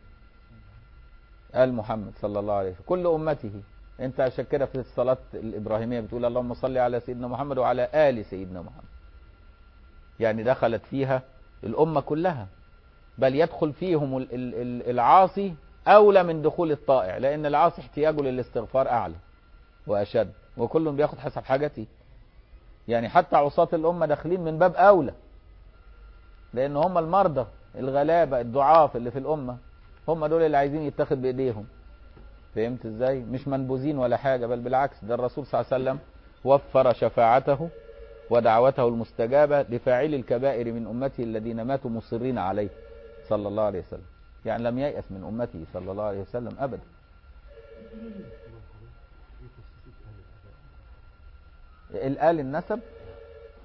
آل محمد صلى الله عليه وسلم كل أمته انت عشان كده في الصلاة الإبراهيمية بتقول اللهم صل على سيدنا محمد وعلى آل سيدنا محمد يعني دخلت فيها الأمة كلها بل يدخل فيهم العاصي أولى من دخول الطائع لأن العاصي احتياجه للاستغفار أعلى وأشد وكل بياخد حسب حاجته يعني حتى عصاة الأمة داخلين من باب أولى لأن هم المرضى الغلابة الضعاف اللي في الأمة هم دول اللي عايزين يتخذ بإيديهم فهمت ازاي مش منبوذين ولا حاجة بل بالعكس ده الرسول صلى الله عليه وسلم وفر شفاعته ودعوته المستجابة لفاعل الكبائر من أمته الذين ماتوا مصرين عليه صلى الله عليه وسلم يعني لم ييأس من أمته صلى الله عليه وسلم أبدا الآل النسب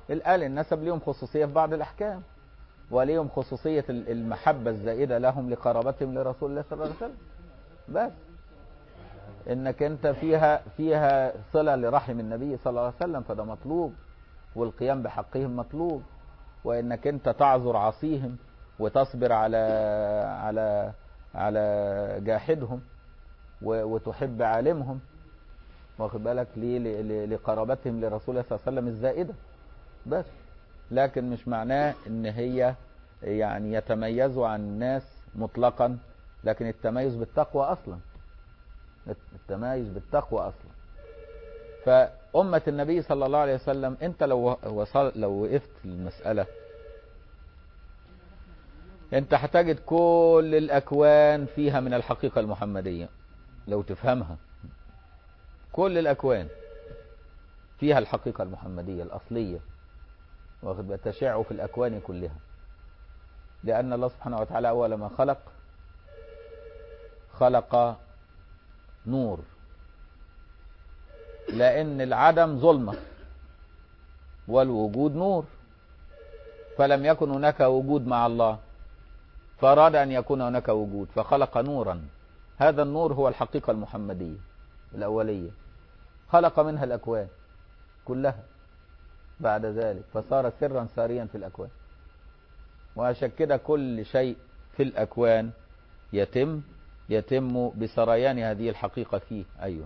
الآل النسب ليهم خصوصية في بعض الأحكام وليهم خصوصية المحبة الزائدة لهم لقرابتهم لرسول الله صلى الله عليه وسلم بس انك انت فيها فيها صلة لرحم النبي صلى الله عليه وسلم فده مطلوب والقيام بحقهم مطلوب وانك انت تعذر عصيهم وتصبر على على على جاحدهم وتحب عالمهم واخد بالك ليه لقرابتهم لرسول الله صلى الله عليه وسلم الزائده بس لكن مش معناه ان هي يعني يتميزوا عن الناس مطلقا لكن التميز بالتقوى اصلا التميز بالتقوى اصلا فأمة النبي صلى الله عليه وسلم انت لو وصل لو وقفت المسألة انت هتجد كل الاكوان فيها من الحقيقة المحمدية لو تفهمها كل الاكوان فيها الحقيقة المحمدية الاصلية واخد تشع في الاكوان كلها لان الله سبحانه وتعالى اول ما خلق خلق نور لان العدم ظلمة والوجود نور فلم يكن هناك وجود مع الله فأراد أن يكون هناك وجود فخلق نورا هذا النور هو الحقيقة المحمدية الأولية خلق منها الأكوان كلها بعد ذلك فصار سرا ساريا في الأكوان وعشان كده كل شيء في الأكوان يتم يتم بسريان هذه الحقيقة فيه أيوه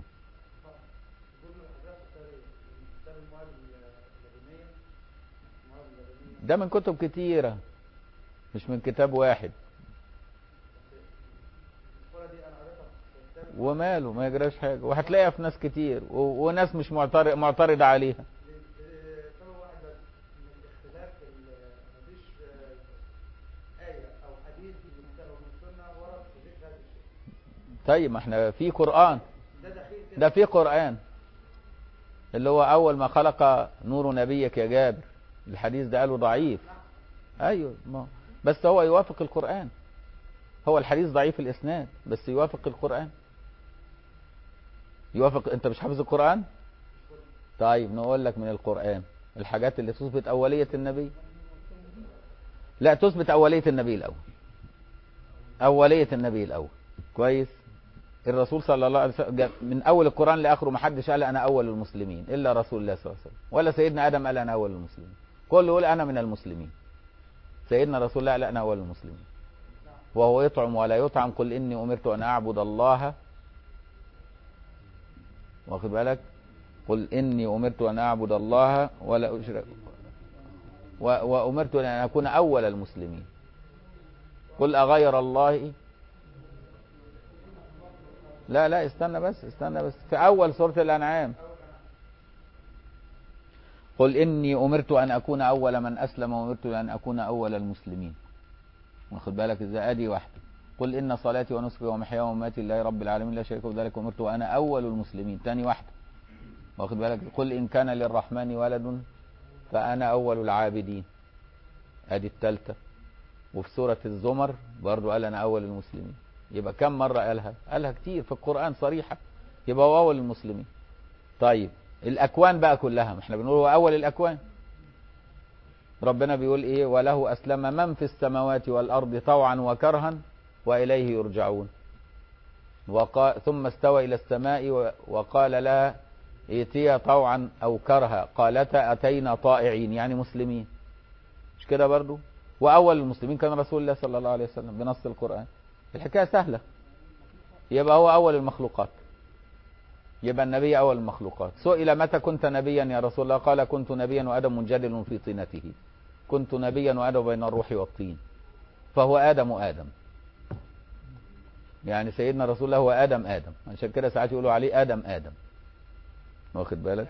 ده من كتب كتيرة مش من كتاب واحد وماله ما يجراش حاجة وهتلاقيها في ناس كتير و... وناس مش معترض معترضة عليها طيب ما احنا في قرآن ده في قرآن اللي هو أول ما خلق نور نبيك يا جابر الحديث ده قاله ضعيف ايوه ما بس هو يوافق القرآن هو الحديث ضعيف الاسناد بس يوافق القرآن يوافق انت مش حافظ القرآن طيب نقول لك من القرآن الحاجات اللي تثبت أولية النبي لا تثبت أولية النبي الأول أولية النبي الأول كويس الرسول صلى الله عليه وسلم من أول القرآن لآخره ما حدش قال أنا أول المسلمين إلا رسول الله صلى الله عليه وسلم ولا سيدنا آدم قال أنا أول المسلمين كله يقول أنا من المسلمين سيدنا رسول الله لا أنا أول المسلمين وهو يطعم ولا يطعم قل إني أمرت أن أعبد الله واخد بالك قل إني أمرت أن أعبد الله ولا أشرك وأمرت أن أكون أول المسلمين قل أغير الله لا لا استنى بس استنى بس في أول سورة الأنعام قل إني أمرت أن أكون أول من أسلم وأمرت أن أكون أول المسلمين واخد بالك إزاي أدي واحدة قل إن صلاتي ونسكي ومحياي ومماتي لله رب العالمين لا شريك بذلك أمرت وأنا أول المسلمين تاني واحدة واخد بالك قل إن كان للرحمن ولد فأنا أول العابدين أدي التالتة وفي سورة الزمر برضو قال أنا أول المسلمين يبقى كم مرة قالها قالها كتير في القرآن صريحة يبقى هو أول المسلمين طيب الأكوان بقى كلها ما احنا بنقول هو أول الأكوان ربنا بيقول إيه وله أسلم من في السماوات والأرض طوعا وكرها وإليه يرجعون وقال ثم استوى إلى السماء وقال لها ائتيا طوعا أو كرها قالتا أتينا طائعين يعني مسلمين مش كده برضو وأول المسلمين كان رسول الله صلى الله عليه وسلم بنص القرآن الحكاية سهلة يبقى هو أول المخلوقات يبقى النبي أول المخلوقات سئل متى كنت نبيا يا رسول الله قال كنت نبيا وآدم منجدل في طينته كنت نبيا وآدم بين الروح والطين فهو آدم آدم يعني سيدنا رسول الله هو آدم آدم عشان كده ساعات يقولوا عليه آدم آدم واخد بالك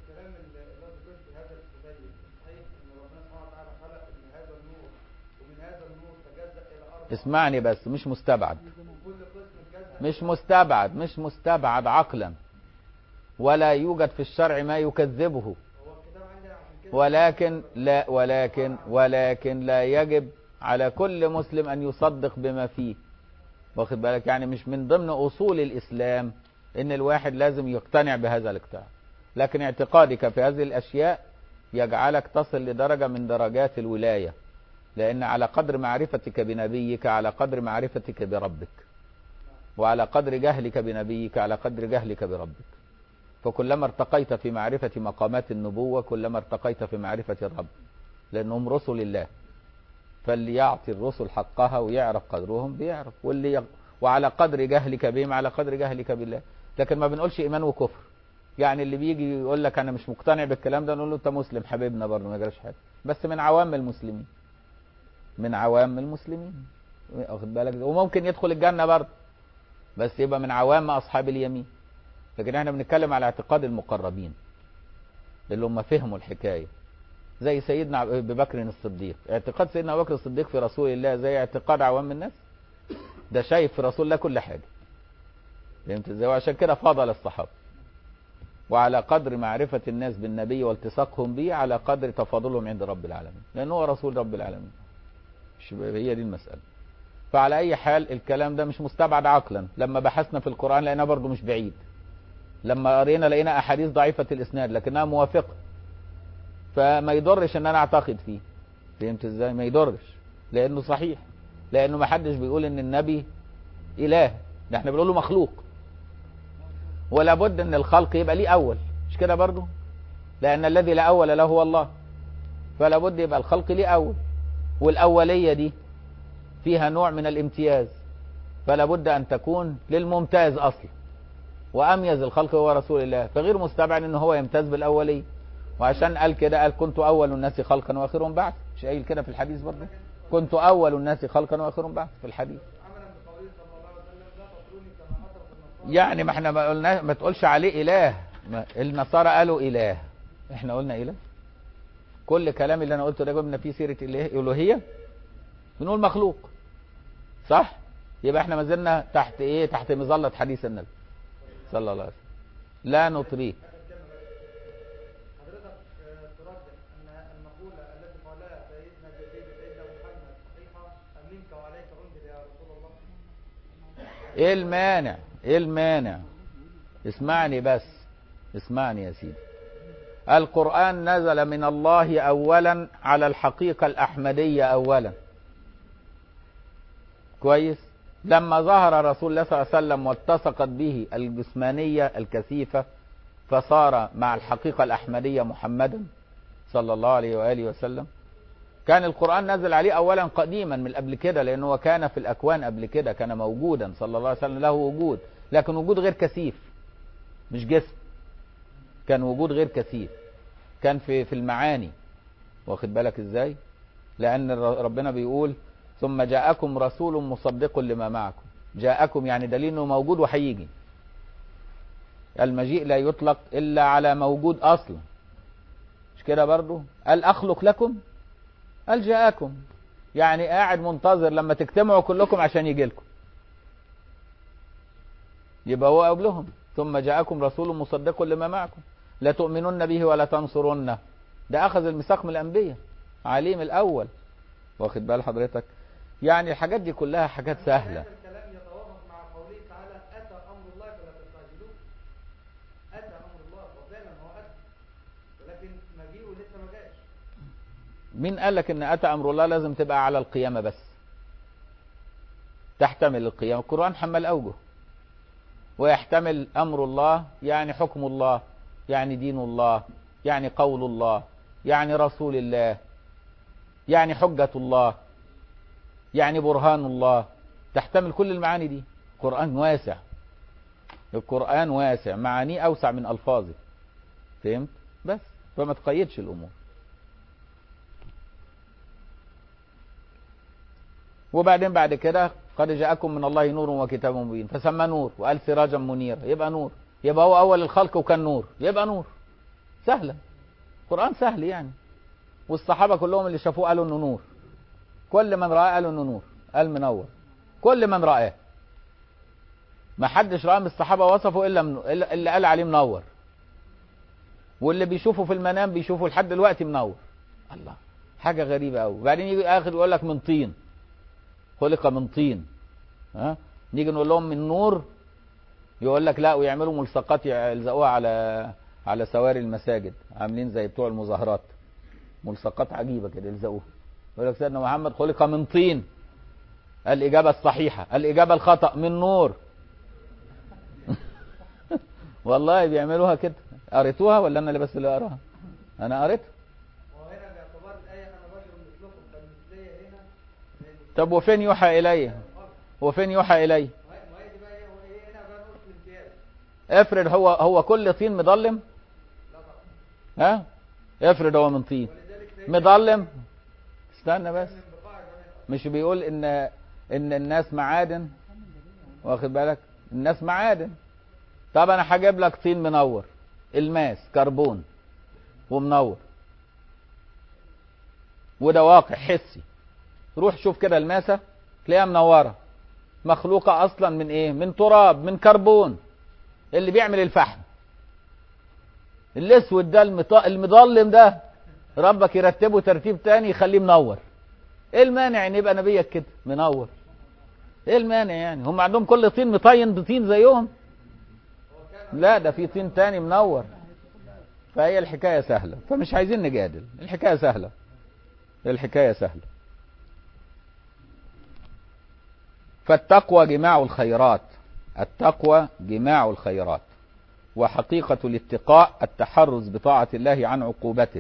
اسمعني بس مش مستبعد مش مستبعد مش مستبعد عقلا ولا يوجد في الشرع ما يكذبه ولكن لا ولكن ولكن لا يجب على كل مسلم ان يصدق بما فيه واخد بالك يعني مش من ضمن اصول الاسلام ان الواحد لازم يقتنع بهذا الاقتناع لكن اعتقادك في هذه الاشياء يجعلك تصل لدرجة من درجات الولاية لأن على قدر معرفتك بنبيك على قدر معرفتك بربك وعلى قدر جهلك بنبيك على قدر جهلك بربك فكلما ارتقيت في معرفة مقامات النبوة كلما ارتقيت في معرفة الرب لأنهم رسل الله فاللي يعطي الرسل حقها ويعرف قدرهم بيعرف واللي يغ... وعلى قدر جهلك بهم على قدر جهلك بالله لكن ما بنقولش إيمان وكفر يعني اللي بيجي يقول لك أنا مش مقتنع بالكلام ده نقول له أنت مسلم حبيبنا برضه ما جراش حاجة بس من عوام المسلمين من عوام المسلمين واخد بالك وممكن يدخل الجنة برضه بس يبقى من عوام أصحاب اليمين لكن احنا بنتكلم على اعتقاد المقربين اللي هم فهموا الحكاية زي سيدنا ابي بكر الصديق اعتقاد سيدنا ابو بكر الصديق في رسول الله زي اعتقاد عوام الناس ده شايف في رسول الله كل حاجة فهمت ازاي وعشان كده فضل الصحابة وعلى قدر معرفة الناس بالنبي والتصاقهم به على قدر تفاضلهم عند رب العالمين لأنه هو رسول رب العالمين هي دي المسألة فعلى أي حال الكلام ده مش مستبعد عقلا لما بحثنا في القرآن لقيناه برضه مش بعيد لما قرينا لقينا أحاديث ضعيفة الإسناد لكنها موافقة فما يضرش ان انا اعتقد فيه فهمت ازاي ما يضرش لانه صحيح لانه ما حدش بيقول ان النبي اله ده احنا بنقول له مخلوق ولا بد ان الخلق يبقى ليه اول مش كده برضه لان الذي لا اول له هو الله فلا بد يبقى الخلق ليه اول والاوليه دي فيها نوع من الامتياز فلا بد ان تكون للممتاز اصلا واميز الخلق هو رسول الله فغير مستبعد ان هو يمتاز بالاوليه وعشان قال كده قال كنت اول الناس خلقا واخرهم بعث مش قايل كده في الحديث برضه كنت اول الناس خلقا واخرهم بعث في الحديث يعني ما احنا ما قلنا ما تقولش عليه اله ما النصارى قالوا اله احنا قلنا اله كل كلام اللي انا قلته ده جبنا فيه سيره الالوهيه بنقول مخلوق صح يبقى احنا ما زلنا تحت ايه تحت مظله حديث النبي صلى الله عليه وسلم لا نطريه ايه المانع ايه المانع اسمعني بس اسمعني يا سيدي القرآن نزل من الله اولا على الحقيقة الاحمدية اولا كويس لما ظهر رسول الله صلى الله عليه وسلم والتصقت به الجسمانية الكثيفة فصار مع الحقيقة الأحمدية محمدا صلى الله عليه وآله وسلم كان القرآن نزل عليه أولا قديما من قبل كده لأنه كان في الأكوان قبل كده كان موجودا صلى الله عليه وسلم له وجود لكن وجود غير كثيف مش جسم كان وجود غير كثيف كان في في المعاني واخد بالك ازاي لأن ربنا بيقول ثم جاءكم رسول مصدق لما معكم جاءكم يعني دليل انه موجود وهيجي المجيء لا يطلق الا على موجود اصلا مش كده برضو قال اخلق لكم قال جاءكم يعني قاعد منتظر لما تجتمعوا كلكم عشان يجي لكم يبقى هو قبلهم ثم جاءكم رسول مصدق لما معكم لا تؤمنون به ولا تنصرونه ده اخذ الميثاق من الانبياء عليم الاول واخد بال حضرتك يعني الحاجات دي كلها حاجات سهله الكلام يتوافق مع قوله تعالى اتى امر الله فلا تستعجلوه اتى امر الله وفعلا هو اتى ولكن مجيئه لسه ما جاش مين قال لك ان اتى امر الله لازم تبقى على القيامه بس تحتمل القيامه القران حمل اوجه ويحتمل امر الله يعني حكم الله يعني دين الله يعني قول الله يعني رسول الله يعني حجه الله يعني برهان الله تحتمل كل المعاني دي القرآن واسع القرآن واسع معانيه أوسع من ألفاظه فهمت بس فما تقيدش الأمور وبعدين بعد كده قد جاءكم من الله نور وكتاب مبين فسمى نور وقال سراجا منيرا يبقى نور يبقى هو أول الخلق وكان نور يبقى نور سهلة القرآن سهل يعني والصحابة كلهم اللي شافوه قالوا انه نور كل من رآه قالوا انه نور قال منور كل من رآه ما حدش رأى من الصحابة وصفه إلا, من... إلا اللي قال عليه منور واللي بيشوفه في المنام بيشوفه لحد دلوقتي منور الله حاجة غريبة قوي وبعدين يجي آخر يقول لك من طين خلق من طين ها نيجي نقول لهم من نور يقول لك لا ويعملوا ملصقات يلزقوها على على سواري المساجد عاملين زي بتوع المظاهرات ملصقات عجيبة كده يلزقوها يقول لك سيدنا محمد خلق من طين الإجابة الصحيحة الإجابة الخطأ من نور والله بيعملوها كده قريتوها ولا أنا اللي بس اللي قراها أنا قريتها وهنا باعتبار الآية أنا بشر مثلكم فالمثلية هنا زي طب وفين يوحى إلي الأرض وفين يوحى إلي ما هي ما هي دي بقى إيه هو إيه هنا بقى نقطة الامتياز افرض هو هو كل طين مظلم لا طبعا ها افرض هو من طين ولذلك سيدنا مظلم استنى بس من بقاع جميع الأرض مش بيقول ان ان الناس معادن واخد بالك الناس معادن طب انا هجيب لك طين منور الماس كربون ومنور وده واقع حسي روح شوف كده الماسة تلاقيها منورة مخلوقة اصلا من ايه من تراب من كربون اللي بيعمل الفحم الاسود ده المط... المظلم ده ربك يرتبه ترتيب تاني يخليه منور ايه المانع ان يبقى نبيك كده منور ايه المانع يعني هم عندهم كل طين مطين بطين زيهم لا ده في طين تاني منور فهي الحكاية سهلة فمش عايزين نجادل الحكاية سهلة الحكاية سهلة فالتقوى جماع الخيرات التقوى جماع الخيرات وحقيقة الاتقاء التحرز بطاعة الله عن عقوبته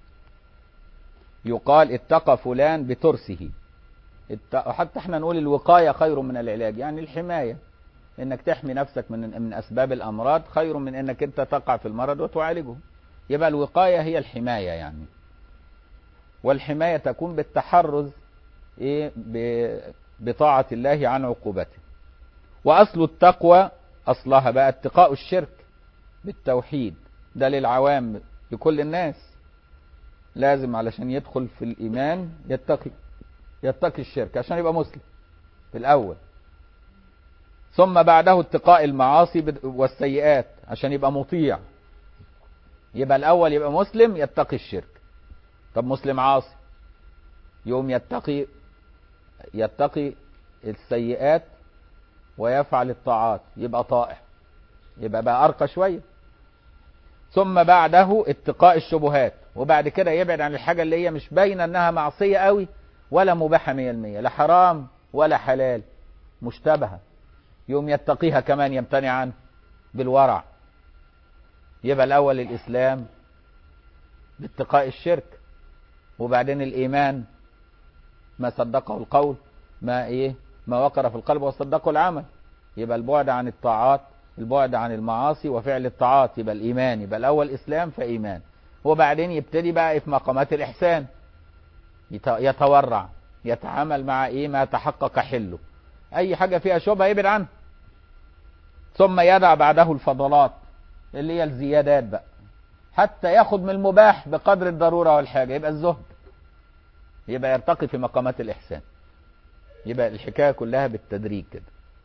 يقال اتقى فلان بترسه الت- حتى احنا نقول الوقاية خير من العلاج يعني الحماية انك تحمي نفسك من من اسباب الامراض خير من انك انت تقع في المرض وتعالجه يبقى الوقاية هي الحماية يعني والحماية تكون بالتحرز ايه ب- بطاعة الله عن عقوبته واصل التقوى اصلها بقى اتقاء الشرك بالتوحيد ده للعوام لكل الناس لازم علشان يدخل في الإيمان يتقي يتقي الشرك عشان يبقى مسلم في الأول ثم بعده اتقاء المعاصي بد- والسيئات عشان يبقى مطيع يبقى الأول يبقى مسلم يتقي الشرك طب مسلم عاصي يوم يتقي يتقي السيئات ويفعل الطاعات يبقى طائع يبقى بقى أرقى شوية ثم بعده اتقاء الشبهات وبعد كده يبعد عن الحاجة اللي هي مش باينة انها معصية قوي ولا مباحة مية المية لا حرام ولا حلال مشتبهة يوم يتقيها كمان يمتنع عنه بالورع يبقى الأول الإسلام باتقاء الشرك وبعدين الإيمان ما صدقه القول ما إيه ما وقر في القلب وصدقه العمل يبقى البعد عن الطاعات البعد عن المعاصي وفعل الطاعات يبقى الإيمان يبقى الأول إسلام فإيمان وبعدين يبتدي بقى في مقامات الإحسان يت- يتورع يتعامل مع إيه ما تحقق حله أي حاجة فيها شبهة يبعد عنها ثم يدع بعده الفضلات اللي هي الزيادات بقى حتى ياخد من المباح بقدر الضرورة والحاجة يبقى الزهد يبقى يرتقي في مقامات الإحسان يبقى الحكاية كلها بالتدريج كده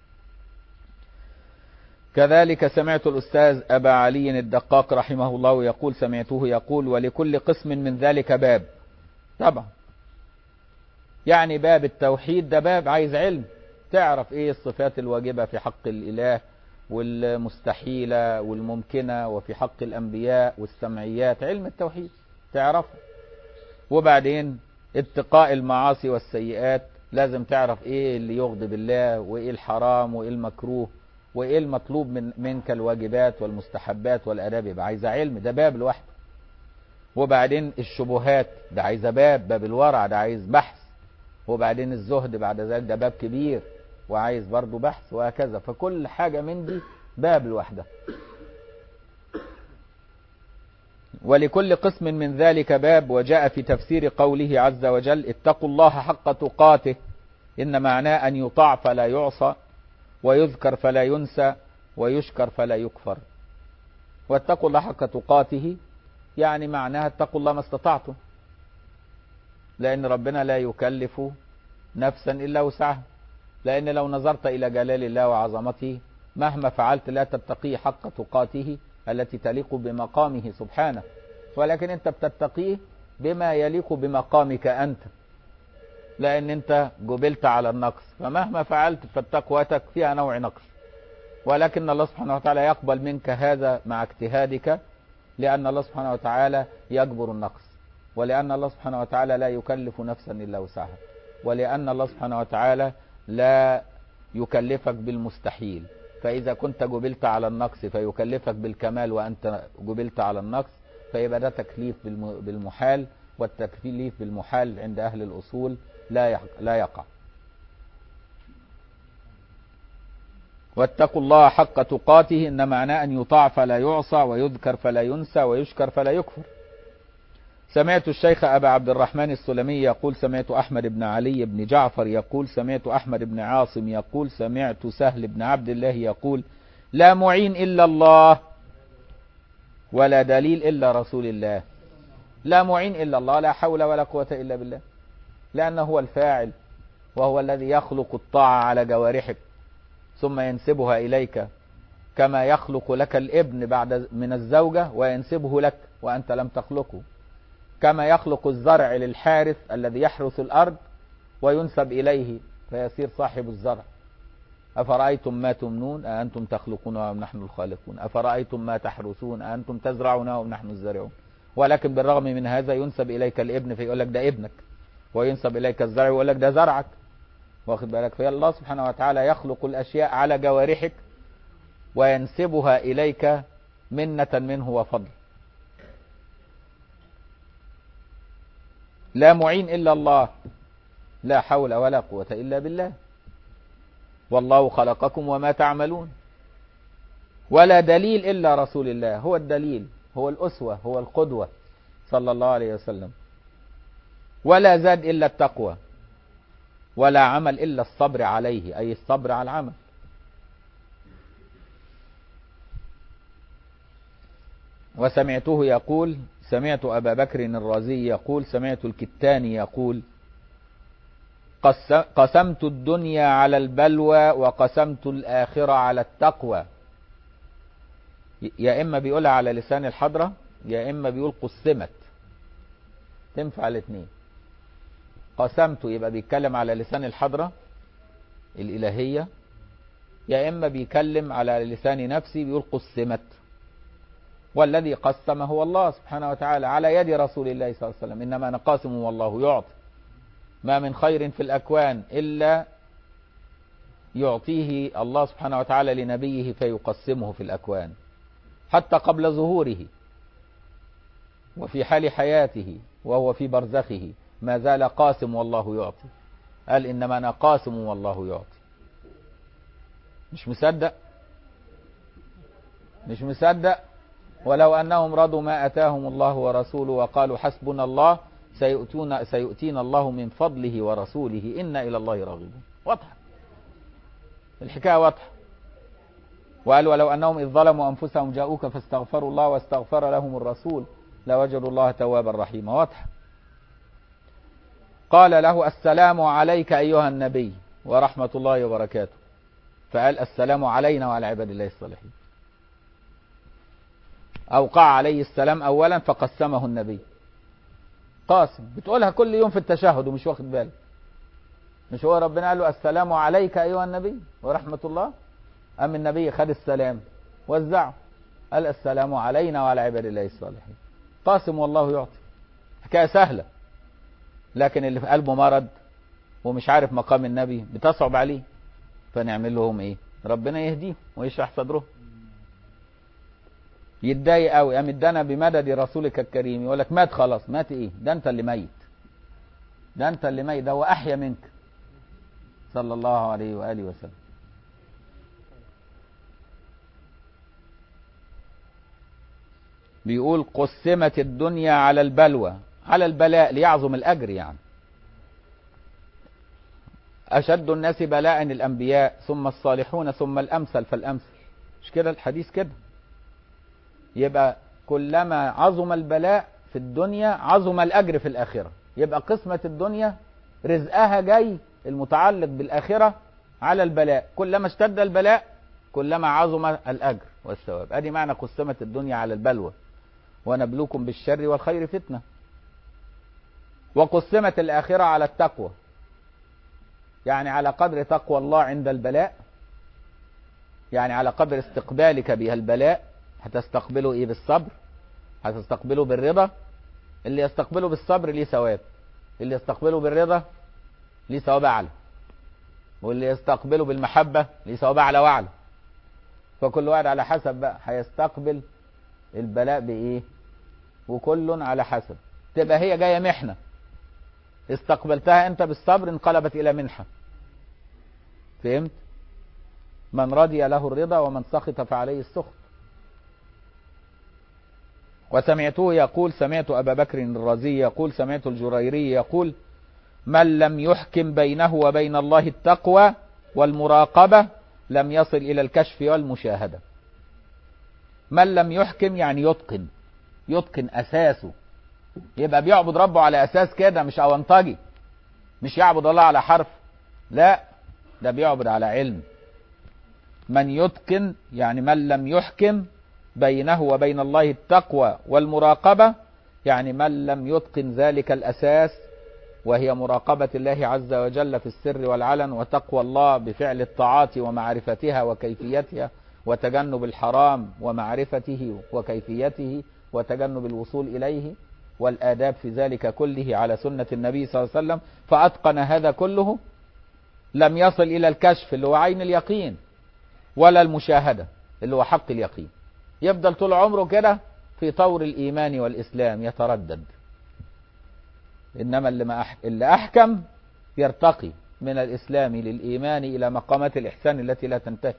كذلك سمعت الأستاذ أبا علي الدقاق رحمه الله يقول سمعته يقول ولكل قسم من ذلك باب طبعا يعني باب التوحيد ده باب عايز علم تعرف ايه الصفات الواجبة في حق الإله والمستحيلة والممكنة وفي حق الأنبياء والسمعيات علم التوحيد تعرف وبعدين اتقاء المعاصي والسيئات لازم تعرف ايه اللي يغضب الله وايه الحرام وايه المكروه وايه المطلوب من منك الواجبات والمستحبات والاداب يبقى عايزه علم ده باب لوحده وبعدين الشبهات ده عايزه باب باب الورع ده عايز بحث وبعدين الزهد بعد ذلك ده باب كبير وعايز برضه بحث وهكذا فكل حاجه من دي باب لوحدها ولكل قسم من ذلك باب وجاء في تفسير قوله عز وجل اتقوا الله حق تقاته إن معناه أن يطاع فلا يعصى ويذكر فلا ينسى ويشكر فلا يكفر واتقوا الله حق تقاته يعني معناها اتقوا الله ما استطعتم لأن ربنا لا يكلف نفسا إلا وسعها لأن لو نظرت إلى جلال الله وعظمته مهما فعلت لا تتقيه حق تقاته التي تليق بمقامه سبحانه ولكن انت بتتقيه بما يليق بمقامك انت لان انت جبلت على النقص فمهما فعلت فتقوتك فيها نوع نقص ولكن الله سبحانه وتعالى يقبل منك هذا مع اجتهادك لان الله سبحانه وتعالى يجبر النقص ولأن الله سبحانه وتعالى لا يكلف نفسا إلا وسعها ولأن الله سبحانه وتعالى لا يكلفك بالمستحيل فإذا كنت جبلت على النقص فيكلفك بالكمال وأنت جبلت على النقص فيبقى ده تكليف بالم- بالمحال والتكليف بالمحال عند أهل الأصول لا يق- لا يقع واتقوا الله حق تقاته إن معناه أن يطاع فلا يعصى ويذكر فلا ينسى ويشكر فلا يكفر سمعت الشيخ أبا عبد الرحمن السلمي يقول سمعت أحمد بن علي بن جعفر يقول سمعت أحمد بن عاصم يقول سمعت سهل بن عبد الله يقول لا معين إلا الله ولا دليل إلا رسول الله لا معين إلا الله لا حول ولا قوة إلا بالله لأنه هو الفاعل وهو الذي يخلق الطاعة على جوارحك ثم ينسبها إليك كما يخلق لك الابن بعد من الزوجة وينسبه لك وأنت لم تخلقه كما يخلق الزرع للحارث الذي يحرث الأرض وينسب إليه فيصير صاحب الزرع أفرأيتم ما تمنون أأنتم تخلقون أم نحن الخالقون أفرأيتم ما تحرثون أأنتم تزرعون أم نحن الزارعون ولكن بالرغم من هذا ينسب إليك الابن فيقول لك ده ابنك وينسب إليك الزرع ويقول لك ده زرعك واخد بالك فيا الله سبحانه وتعالى يخلق الأشياء على جوارحك وينسبها إليك منة منه وفضل لا معين إلا الله لا حول ولا قوة إلا بالله والله خلقكم وما تعملون ولا دليل إلا رسول الله هو الدليل هو الأسوة هو القدوة صلى الله عليه وسلم ولا زاد إلا التقوى ولا عمل إلا الصبر عليه أي الصبر على العمل وسمعته يقول سمعت أبا بكر الرازي يقول سمعت الكتاني يقول قس- قسمت الدنيا على البلوى وقسمت الآخرة على التقوى يا إما بيقولها على لسان الحضرة يا إما بيقول قسمت تنفع الاثنين قسمت يبقى بيتكلم على لسان الحضرة الإلهية يا إما بيكلم على لسان نفسي بيقول قسمت والذي قسم هو الله سبحانه وتعالى على يد رسول الله صلى الله عليه وسلم إنما أنا قاسم والله يعطي ما من خير في الأكوان إلا يعطيه الله سبحانه وتعالى لنبيه فيقسمه في الأكوان حتى قبل ظهوره وفي حال حياته وهو في برزخه ما زال قاسم والله يعطي قال إنما أنا قاسم والله يعطي مش مصدق مش مصدق ولو أنهم رضوا ما أتاهم الله ورسوله وقالوا حسبنا الله سيؤتون سيؤتينا الله من فضله ورسوله إنا إلى الله راغبون واضحة الحكاية واضحة وقال ولو أنهم إذ ظلموا أنفسهم جاءوك فاستغفروا الله واستغفر لهم الرسول لوجدوا الله توابا رحيما واضحة قال له السلام عليك أيها النبي ورحمة الله وبركاته فقال السلام علينا وعلى عباد الله الصالحين أوقع عليه السلام أولا فقسمه النبي قاسم بتقولها كل يوم في التشهد ومش واخد بالك مش هو ربنا قال له السلام عليك أيها النبي ورحمة الله أم النبي خد السلام وزعه قال السلام علينا وعلى عباد الله الصالحين قاسم والله يعطي حكاية سهلة لكن اللي في قلبه مرض ومش عارف مقام النبي بتصعب عليه فنعمل لهم ايه ربنا يهديهم ويشرح صدره يتضايق قوي قام ادانا بمدد رسولك الكريم يقول لك مات خلاص مات ايه ده انت اللي ميت ده انت اللي ميت ده هو احيا منك صلى الله عليه واله وسلم بيقول قسمت الدنيا على البلوى على البلاء ليعظم الاجر يعني اشد الناس بلاء الانبياء ثم الصالحون ثم الامثل فالامثل مش كده الحديث كده يبقى كلما عظم البلاء في الدنيا عظم الأجر في الآخرة يبقى قسمة الدنيا رزقها جاي المتعلق بالآخرة على البلاء كلما اشتد البلاء كلما عظم الأجر والثواب ادي معنى قسمت الدنيا على البلوى ونبلوكم بالشر والخير فتنة وقسمت الآخرة على التقوى يعني على قدر تقوى الله عند البلاء يعني على قدر استقبالك بها البلاء هتستقبله ايه بالصبر هتستقبله بالرضا اللي يستقبله بالصبر ليه ثواب اللي يستقبله بالرضا ليه ثواب اعلى واللي يستقبله بالمحبه ليه ثواب اعلى واعلى فكل واحد على حسب بقى هيستقبل البلاء بايه وكل على حسب تبقى هي جايه محنه استقبلتها انت بالصبر انقلبت الى منحه فهمت من رضي له الرضا ومن سخط فعليه السخط وسمعته يقول سمعت أبا بكر الرازي يقول سمعت الجريري يقول من لم يحكم بينه وبين الله التقوى والمراقبة لم يصل إلى الكشف والمشاهدة من لم يحكم يعني يتقن يتقن أساسه يبقى بيعبد ربه على أساس كده مش أونطجي مش يعبد الله على حرف لا ده بيعبد على علم من يتقن يعني من لم يحكم بينه وبين الله التقوى والمراقبة يعني من لم يتقن ذلك الأساس وهي مراقبة الله عز وجل في السر والعلن وتقوى الله بفعل الطاعات ومعرفتها وكيفيتها وتجنب الحرام ومعرفته وكيفيته وتجنب الوصول إليه والآداب في ذلك كله على سنة النبي صلى الله عليه وسلم فأتقن هذا كله لم يصل إلى الكشف اللي هو عين اليقين ولا المشاهدة اللي هو حق اليقين يفضل طول عمره كده في طور الإيمان والإسلام يتردد إنما اللي, ما أح... اللي أحكم يرتقي من الإسلام للإيمان إلى مقامات الإحسان التي لا تنتهي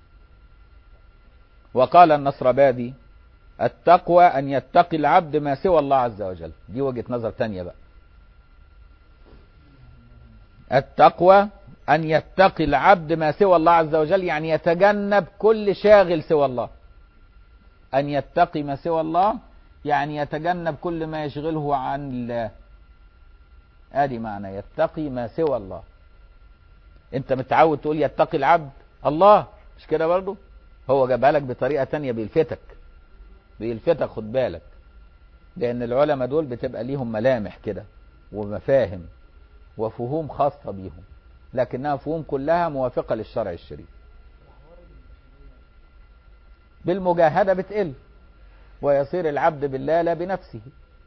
وقال النصربادي التقوى أن يتقي العبد ما سوى الله عز وجل دي وجهة نظر تانية بقى التقوى أن يتقي العبد ما سوى الله عز وجل يعني يتجنب كل شاغل سوى الله أن يتقي ما سوى الله يعني يتجنب كل ما يشغله عن الله ادي معنى يتقي ما سوى الله انت متعود تقول يتقي العبد الله مش كده برضو هو جابها لك بطريقة تانية بيلفتك بيلفتك خد بالك لان العلماء دول بتبقى ليهم ملامح كده ومفاهم وفهوم خاصة بيهم لكنها فهوم كلها موافقة للشرع الشريف بالمجاهدة بتقل ويصير العبد بالله لا بنفسه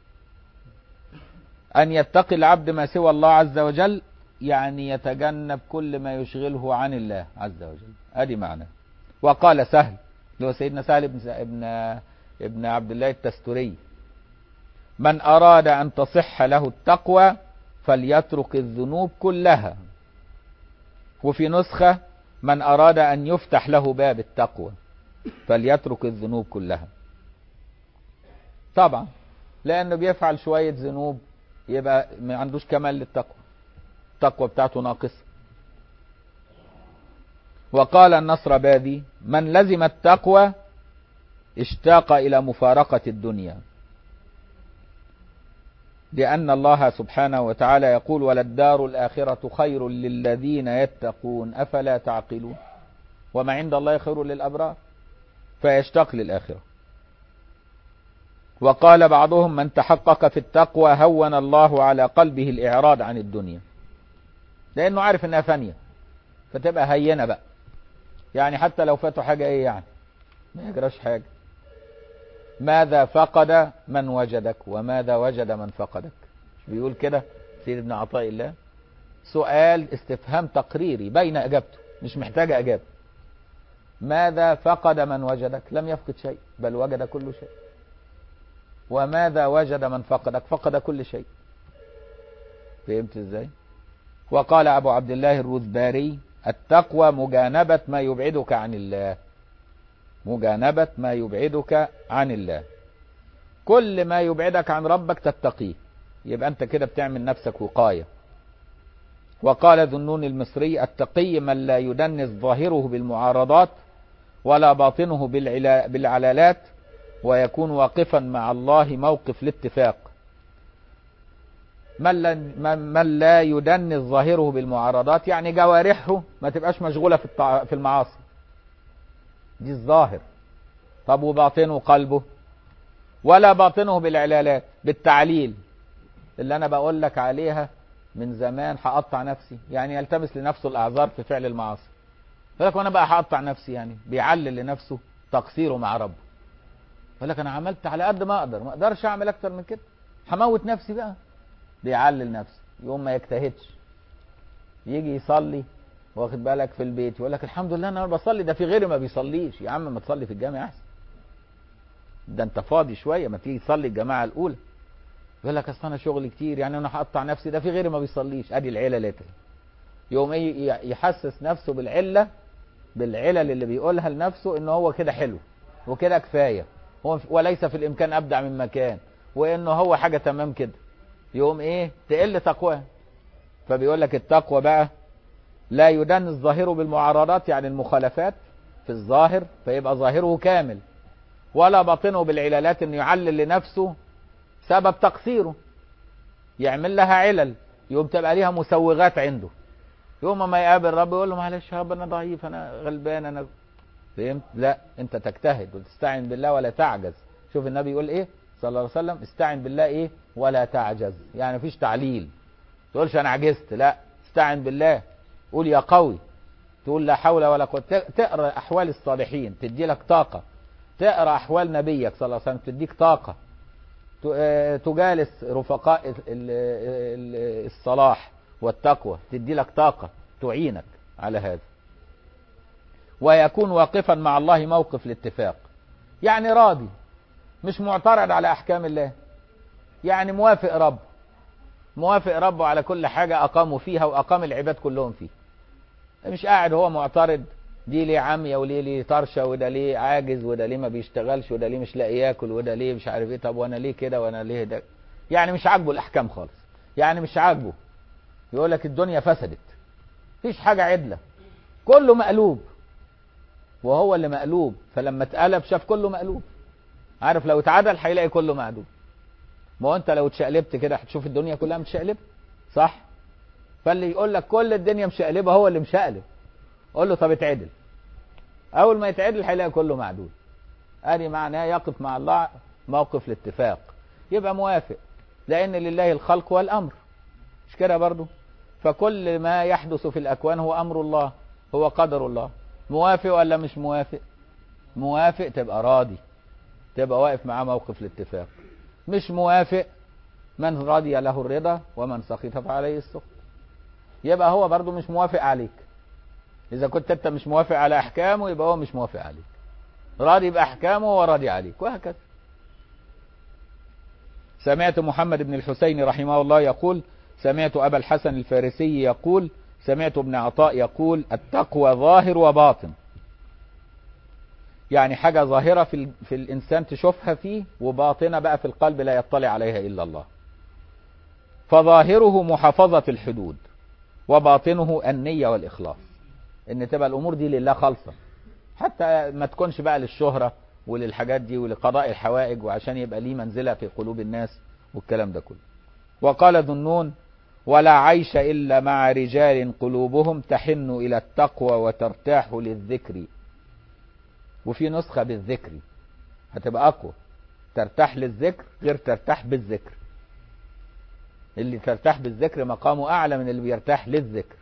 أن يتقي العبد ما سوى الله عز وجل يعني يتجنب كل ما يشغله عن الله عز وجل ادي معنى وقال سهل اللي هو سيدنا سهل بن ابن ابن عبد الله التستري من أراد أن تصح له التقوى فليترك الذنوب كلها وفي نسخة من أراد أن يفتح له باب التقوى فليترك الذنوب كلها طبعا لأنه بيفعل شوية ذنوب يبقى ما عندوش كمال للتقوى التقوى بتاعته ناقصة وقال النصر بادي من لزم التقوى اشتاق إلى مفارقة الدنيا لأن الله سبحانه وتعالى يقول وللدار الآخرة خير للذين يتقون أفلا تعقلون وما عند الله خير للأبرار فيشتاق للآخرة وقال بعضهم من تحقق في التقوى هون الله على قلبه الإعراض عن الدنيا لأنه عارف إنها فانية فتبقى هينة بقى يعني حتى لو فاته حاجة إيه يعني ما يجراش حاجة ماذا فقد من وجدك وماذا وجد من فقدك مش بيقول كده سيد ابن عطاء الله سؤال استفهام تقريري بين اجابته مش محتاجة اجابة ماذا فقد من وجدك لم يفقد شيء بل وجد كل شيء وماذا وجد من فقدك فقد كل شيء فهمت ازاي وقال ابو عبد الله الرذباري التقوى مجانبة ما يبعدك عن الله مجانبة ما يبعدك عن الله كل ما يبعدك عن ربك تتقيه يبقى انت كده بتعمل نفسك وقاية وقال ذنون المصري التقي من لا يدنس ظاهره بالمعارضات ولا باطنه بالعلالات ويكون واقفا مع الله موقف الاتفاق من لا, من لا يدنس ظاهره بالمعارضات يعني جوارحه ما تبقاش مشغولة في, التع... في المعاصي دي الظاهر طب وباطنه قلبه ولا باطنه بالعلالات بالتعليل اللي انا بقول لك عليها من زمان هقطع نفسي يعني يلتمس لنفسه الاعذار في فعل المعاصي يقول لك وانا بقى هقطع نفسي يعني بيعلل لنفسه تقصيره مع ربه يقول لك انا عملت على قد ما اقدر ما اقدرش اعمل اكتر من كده هموت نفسي بقى بيعلل نفسه يوم ما يجتهدش يجي يصلي واخد بالك في البيت يقول لك الحمد لله انا بصلي ده في غيري ما بيصليش يا عم ما تصلي في الجامع احسن ده انت فاضي شويه ما تيجي تصلي الجماعه الاولى يقول لك اصل انا شغل كتير يعني انا هقطع نفسي ده في غيري ما بيصليش ادي العله لتر يقوم ايه يحسس نفسه بالعله بالعلل اللي بيقولها لنفسه ان هو كده حلو وكده كفايه هو وليس في الامكان ابدع من مكان وانه هو حاجه تمام كده يقوم ايه تقل تقواه فبيقول لك التقوى بقى لا يدن الظاهر بالمعارضات يعني المخالفات في الظاهر فيبقى ظاهره كامل ولا باطنه بالعلالات انه يعلل لنفسه سبب تقصيره يعمل لها علل يقوم تبقى ليها مسوغات عنده يوم ما يقابل رب يقول له معلش يا رب انا ضعيف انا غلبان انا فهمت لا انت تجتهد وتستعين بالله ولا تعجز شوف النبي يقول ايه صلى الله عليه وسلم استعن بالله ايه ولا تعجز يعني مفيش تعليل تقولش انا عجزت لا استعن بالله قول يا قوي تقول لا حول ولا قوه تقرا احوال الصالحين تدي لك طاقه تقرا احوال نبيك صلى الله عليه وسلم تديك طاقه تجالس رفقاء الصلاح والتقوى تدي لك طاقه تعينك على هذا ويكون واقفا مع الله موقف الاتفاق يعني راضي مش معترض على احكام الله يعني موافق رب موافق ربه على كل حاجة أقاموا فيها وأقام العباد كلهم فيه مش قاعد هو معترض دي ليه عمية وليه ليه طرشة وده ليه عاجز وده ليه ما بيشتغلش وده ليه مش لاقي ياكل وده ليه مش عارف ايه طب وانا ليه كده وانا ليه ده يعني مش عاجبه الأحكام خالص يعني مش عاجبه يقول لك الدنيا فسدت مفيش حاجة عدلة كله مقلوب وهو اللي مقلوب فلما اتقلب شاف كله مقلوب عارف لو اتعدل هيلاقي كله مقلوب ما هو انت لو اتشقلبت كده هتشوف الدنيا كلها متشقلبه صح فاللي يقول لك كل الدنيا مشقلبه هو اللي مشقلب قول له طب اتعدل اول ما يتعدل هيلاقي كله معدول ادي معناه يقف مع الله موقف الاتفاق يبقى موافق لان لله الخلق والامر مش كده برضو فكل ما يحدث في الاكوان هو امر الله هو قدر الله موافق ولا مش موافق موافق تبقى راضي تبقى واقف معاه موقف الاتفاق مش موافق من رضي له الرضا ومن سخط فعليه السخط يبقى هو برضو مش موافق عليك اذا كنت انت مش موافق على احكامه يبقى هو مش موافق عليك راضي باحكامه وهو راضي عليك وهكذا سمعت محمد بن الحسين رحمه الله يقول سمعت ابا الحسن الفارسي يقول سمعت ابن عطاء يقول التقوى ظاهر وباطن يعني حاجة ظاهرة في, في الإنسان تشوفها فيه وباطنة بقى في القلب لا يطلع عليها إلا الله فظاهره محافظة الحدود وباطنه النية والإخلاص إن تبقى الأمور دي لله خالصة حتى ما تكونش بقى للشهرة وللحاجات دي ولقضاء الحوائج وعشان يبقى ليه منزلة في قلوب الناس والكلام ده كله وقال ذنون ولا عيش إلا مع رجال قلوبهم تحن إلى التقوى وترتاح للذكر وفي نسخة بالذكر هتبقى أقوى ترتاح للذكر غير ترتاح بالذكر اللي ترتاح بالذكر مقامه أعلى من اللي بيرتاح للذكر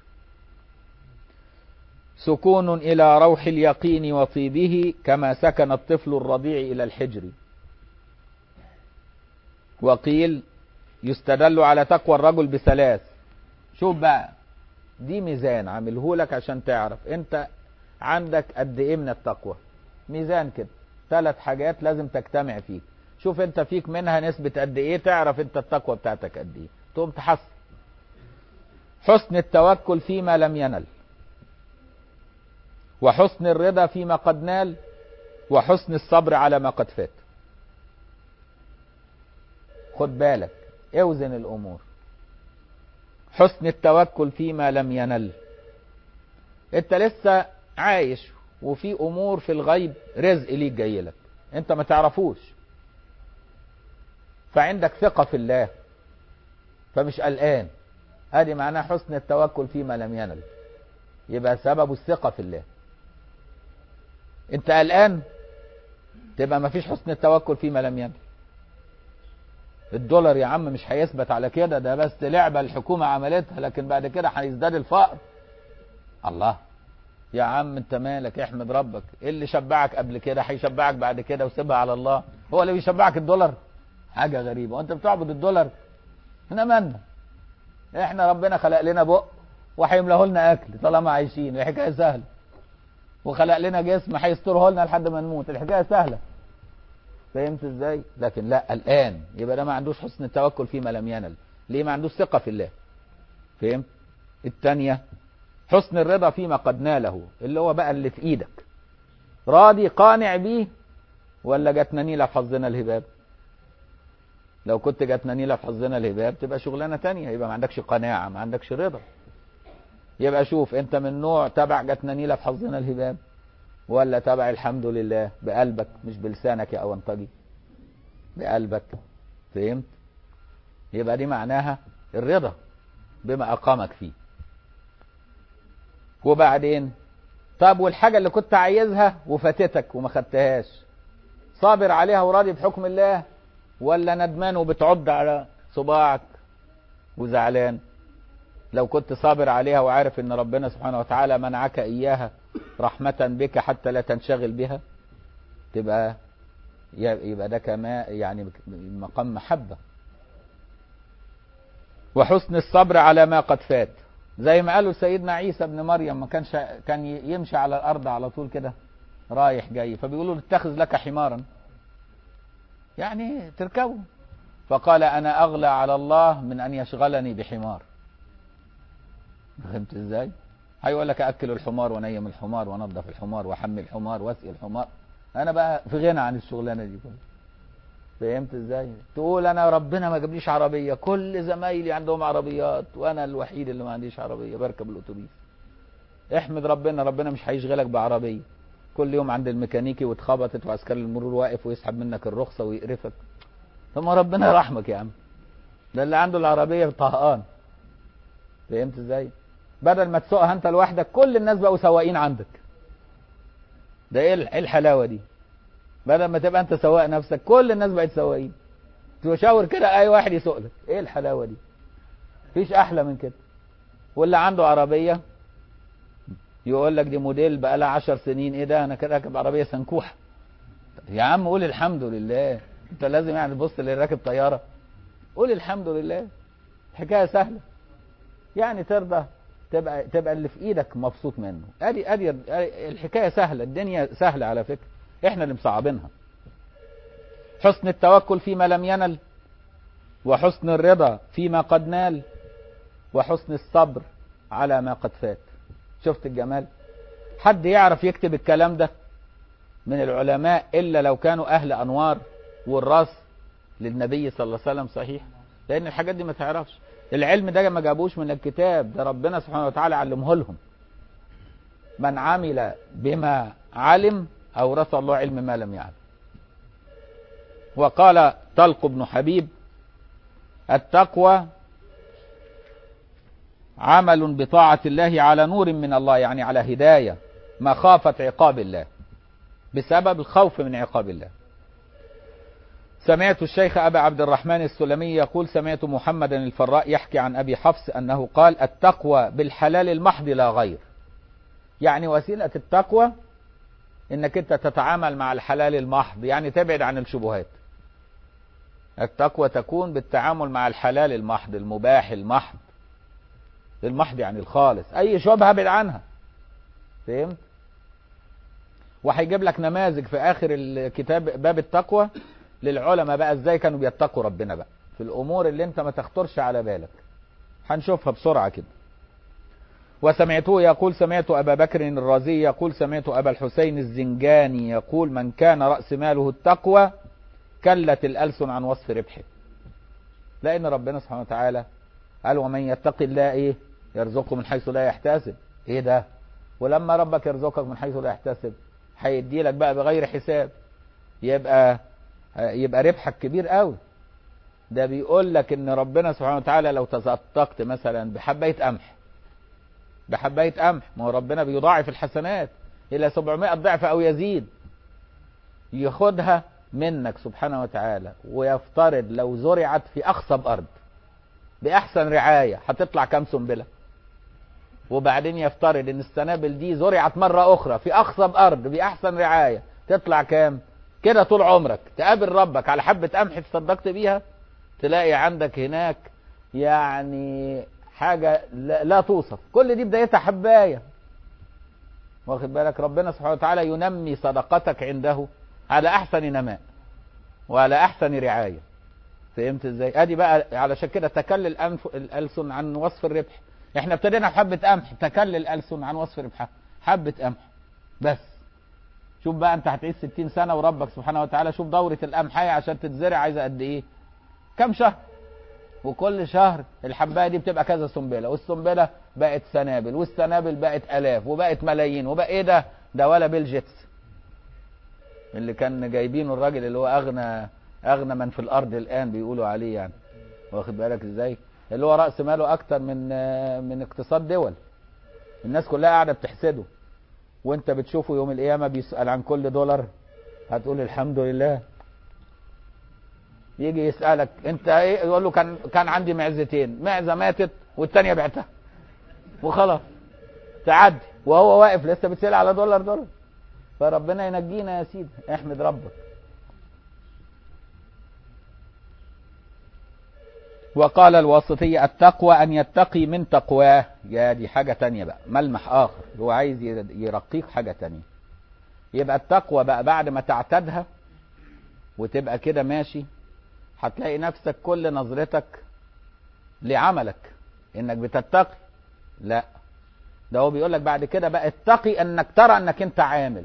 سكون إلى روح اليقين وطيبه كما سكن الطفل الرضيع إلى الحجر وقيل يستدل على تقوى الرجل بثلاث شوف بقى دي ميزان عامله لك عشان تعرف انت عندك قد ايه من التقوى ميزان كده ثلاث حاجات لازم تجتمع فيك شوف انت فيك منها نسبة قد ايه تعرف انت التقوى بتاعتك قد ايه تقوم تحصل حسن التوكل فيما لم ينل وحسن الرضا فيما قد نال وحسن الصبر على ما قد فات خد بالك اوزن الامور حسن التوكل فيما لم ينل انت لسه عايش وفي امور في الغيب رزق ليك جاي لك انت ما تعرفوش فعندك ثقة في الله فمش قلقان ادي معناه حسن التوكل فيما لم ينل يبقى سبب الثقة في الله انت قلقان تبقى ما فيش حسن التوكل فيما لم ينل الدولار يا عم مش هيثبت على كده ده بس لعبة الحكومة عملتها لكن بعد كده هيزداد الفقر الله يا عم انت مالك احمد ربك ايه اللي شبعك قبل كده هيشبعك بعد كده وسيبها على الله هو اللي بيشبعك الدولار حاجه غريبه وانت بتعبد الدولار احنا مالنا احنا ربنا خلق لنا بق وهيملاه لنا اكل طالما عايشين الحكايه سهله وخلق لنا جسم هيستره لنا لحد ما نموت الحكايه سهله فهمت ازاي لكن لا الان يبقى ده ما عندوش حسن التوكل فيما لم ينل ليه ما عندوش ثقه في الله فهمت الثانيه حسن الرضا فيما قد ناله اللي هو بقى اللي في ايدك راضي قانع بيه ولا جاتنا نيله في حظنا الهباب لو كنت جاتنا نيله في حظنا الهباب تبقى شغلانه تانية يبقى ما عندكش قناعه ما عندكش رضا يبقى شوف انت من نوع تبع جاتنا نيله في حظنا الهباب ولا تبع الحمد لله بقلبك مش بلسانك يا اونطجي بقلبك فهمت يبقى دي معناها الرضا بما اقامك فيه وبعدين طب والحاجه اللي كنت عايزها وفاتتك وما خدتهاش صابر عليها وراضي بحكم الله ولا ندمان وبتعض على صباعك وزعلان لو كنت صابر عليها وعارف ان ربنا سبحانه وتعالى منعك اياها رحمة بك حتى لا تنشغل بها تبقى يبقى ده كما يعني مقام محبة وحسن الصبر على ما قد فات زي ما قالوا سيدنا عيسى ابن مريم ما كانش كان يمشي على الارض على طول كده رايح جاي فبيقولوا له اتخذ لك حمارا يعني تركبه فقال انا اغلى على الله من ان يشغلني بحمار فهمت ازاي هيقول لك اكل الحمار ونيم الحمار ونظف الحمار واحمل الحمار واسقي الحمار انا بقى في غنى عن الشغلانه دي كلها فهمت ازاي تقول انا ربنا ما جابليش عربيه كل زمايلي عندهم عربيات وانا الوحيد اللي ما عنديش عربيه بركب الاتوبيس احمد ربنا ربنا مش هيشغلك بعربيه كل يوم عند الميكانيكي واتخبطت وعسكري المرور واقف ويسحب منك الرخصه ويقرفك طب ما ربنا يرحمك يا عم ده اللي عنده العربيه طهقان فهمت ازاي بدل ما تسوقها انت لوحدك كل الناس بقوا سواقين عندك ده ايه الحلاوه دي بدل ما تبقى انت سواق نفسك كل الناس بقت سواقين تشاور كده اي واحد يسوق لك ايه الحلاوه دي مفيش احلى من كده واللي عنده عربيه يقول لك دي موديل بقى لها 10 سنين ايه ده انا كده راكب عربيه سنكوحه يا عم قول الحمد لله انت لازم يعني تبص اللي راكب طياره قول الحمد لله الحكايه سهله يعني ترضى تبقى تبقى اللي في ايدك مبسوط منه ادي ادي الحكايه سهله الدنيا سهله على فكره احنا اللي مصعبينها حسن التوكل فيما لم ينل وحسن الرضا فيما قد نال وحسن الصبر على ما قد فات شفت الجمال حد يعرف يكتب الكلام ده من العلماء الا لو كانوا اهل انوار والراس للنبي صلى الله عليه وسلم صحيح لان الحاجات دي ما تعرفش العلم ده ما جابوش من الكتاب ده ربنا سبحانه وتعالى علمه لهم من عمل بما علم أورث الله علم ما لم يعلم وقال طلق بن حبيب التقوى عمل بطاعة الله على نور من الله يعني على هداية مخافة عقاب الله بسبب الخوف من عقاب الله سمعت الشيخ أبا عبد الرحمن السلمي يقول سمعت محمدا الفراء يحكي عن أبي حفص أنه قال التقوى بالحلال المحض لا غير يعني وسيلة التقوى انك انت تتعامل مع الحلال المحض يعني تبعد عن الشبهات التقوى تكون بالتعامل مع الحلال المحض المباح المحض المحض يعني الخالص اي شبهه ابعد عنها فهمت وهيجيب لك نماذج في اخر الكتاب باب التقوى للعلماء بقى ازاي كانوا بيتقوا ربنا بقى في الامور اللي انت ما تخطرش على بالك هنشوفها بسرعه كده وسمعته يقول سمعت أبا بكر الرازي يقول سمعت أبا الحسين الزنجاني يقول من كان رأس ماله التقوى كلت الألسن عن وصف ربحه لأن ربنا سبحانه وتعالى قال ومن يتق الله إيه يرزقه من حيث لا يحتسب إيه ده ولما ربك يرزقك من حيث لا يحتسب هيدي لك بقى بغير حساب يبقى يبقى ربحك كبير قوي ده بيقول لك ان ربنا سبحانه وتعالى لو تصدقت مثلا بحبايه قمح بحبايه قمح ما هو ربنا بيضاعف الحسنات الى 700 ضعف او يزيد ياخدها منك سبحانه وتعالى ويفترض لو زرعت في اخصب ارض باحسن رعايه هتطلع كام سنبله وبعدين يفترض ان السنابل دي زرعت مره اخرى في اخصب ارض باحسن رعايه تطلع كام كده طول عمرك تقابل ربك على حبة قمح تصدقت بيها تلاقي عندك هناك يعني حاجة لا, لا توصف كل دي بدايتها حباية واخد بالك ربنا سبحانه وتعالى ينمي صدقتك عنده على احسن نماء وعلى احسن رعاية فهمت ازاي ادي بقى علشان كده تكل الأنف الالسن عن وصف الربح احنا ابتدينا بحبة قمح تكل الالسن عن وصف ربحها حبة قمح بس شوف بقى انت هتعيش 60 سنة وربك سبحانه وتعالى شوف دورة القمحية عشان تتزرع عايزة قد ايه كم شهر وكل شهر الحبايه دي بتبقى كذا سنبله والسنبله بقت سنابل والسنابل بقت الاف وبقت ملايين وبقى ايه ده ده ولا بيل جيتس اللي كان جايبينه الراجل اللي هو اغنى اغنى من في الارض الان بيقولوا عليه يعني واخد بالك ازاي اللي هو راس ماله اكتر من من اقتصاد دول الناس كلها قاعده بتحسده وانت بتشوفه يوم القيامه بيسال عن كل دولار هتقول الحمد لله يجي يسألك انت ايه يقول له كان كان عندي معزتين معزة ماتت والتانية بعتها وخلاص تعدي وهو واقف لسه بتسأل على دولار دولار فربنا ينجينا يا سيدي احمد ربك وقال الواسطية التقوى أن يتقي من تقواه يا دي حاجة تانية بقى ملمح آخر هو عايز يرقيك حاجة تانية يبقى التقوى بقى بعد ما تعتادها وتبقى كده ماشي هتلاقي نفسك كل نظرتك لعملك انك بتتقي لا ده هو بيقول لك بعد كده بقى اتقي انك ترى انك انت عامل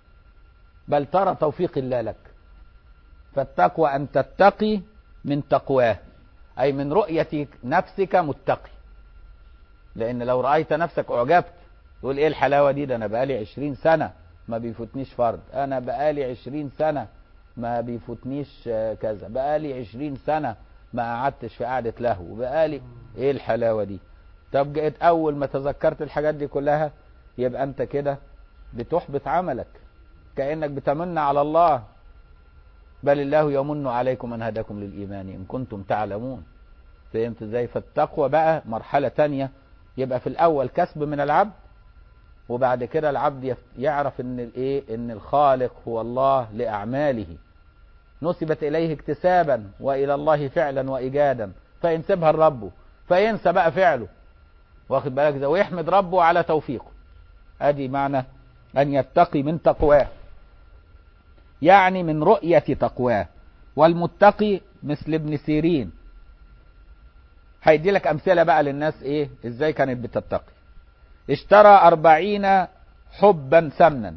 بل ترى توفيق الله لك فالتقوى ان تتقي من تقواه اي من رؤية نفسك متقي لان لو رأيت نفسك اعجبت تقول ايه الحلاوة دي ده انا بقالي عشرين سنة ما بيفوتنيش فرد انا بقالي عشرين سنة ما بيفوتنيش كذا بقالي عشرين سنة ما قعدتش في قعدة لهو بقالي ايه الحلاوة دي طب جيت اول ما تذكرت الحاجات دي كلها يبقى انت كده بتحبط عملك كأنك بتمن على الله بل الله يمن عليكم ان هداكم للايمان ان كنتم تعلمون فهمت ازاي فالتقوى بقى مرحلة تانية يبقى في الاول كسب من العبد وبعد كده العبد يعرف ان الايه ان الخالق هو الله لاعماله نسبت اليه اكتسابا والى الله فعلا وايجادا فينسبها لربه فينسى بقى فعله واخد بالك ده ويحمد ربه على توفيقه ادي معنى ان يتقي من تقواه يعني من رؤية تقواه والمتقي مثل ابن سيرين هيدي لك امثلة بقى للناس ايه ازاي كانت بتتقي اشترى أربعين حبا سمنا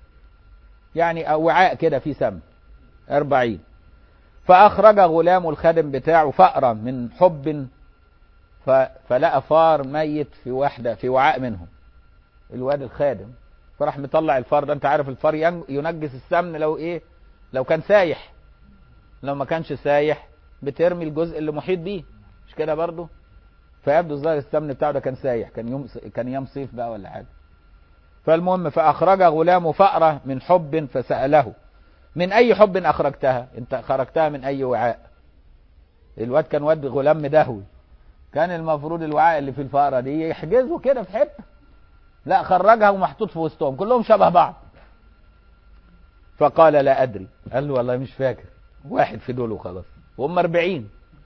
يعني وعاء كده فيه سمن أربعين فأخرج غلام الخادم بتاعه فأرا من حب ف... فلقى فار ميت في واحدة في وعاء منهم الواد الخادم فراح مطلع الفار ده انت عارف الفار ينجس السمن لو ايه لو كان سايح لو ما كانش سايح بترمي الجزء اللي محيط بيه مش كده برضه فيبدو الظاهر السمن بتاعه ده كان سايح كان يوم كان ايام صيف بقى ولا حاجه فالمهم فاخرج غلام فأرة من حب فسأله من اي حب اخرجتها انت خرجتها من اي وعاء الواد كان واد غلام مدهوي كان المفروض الوعاء اللي في الفأرة دي يحجزه كده في حته لا خرجها ومحطوط في وسطهم كلهم شبه بعض فقال لا ادري قال له والله مش فاكر واحد في دول وخلاص وهم 40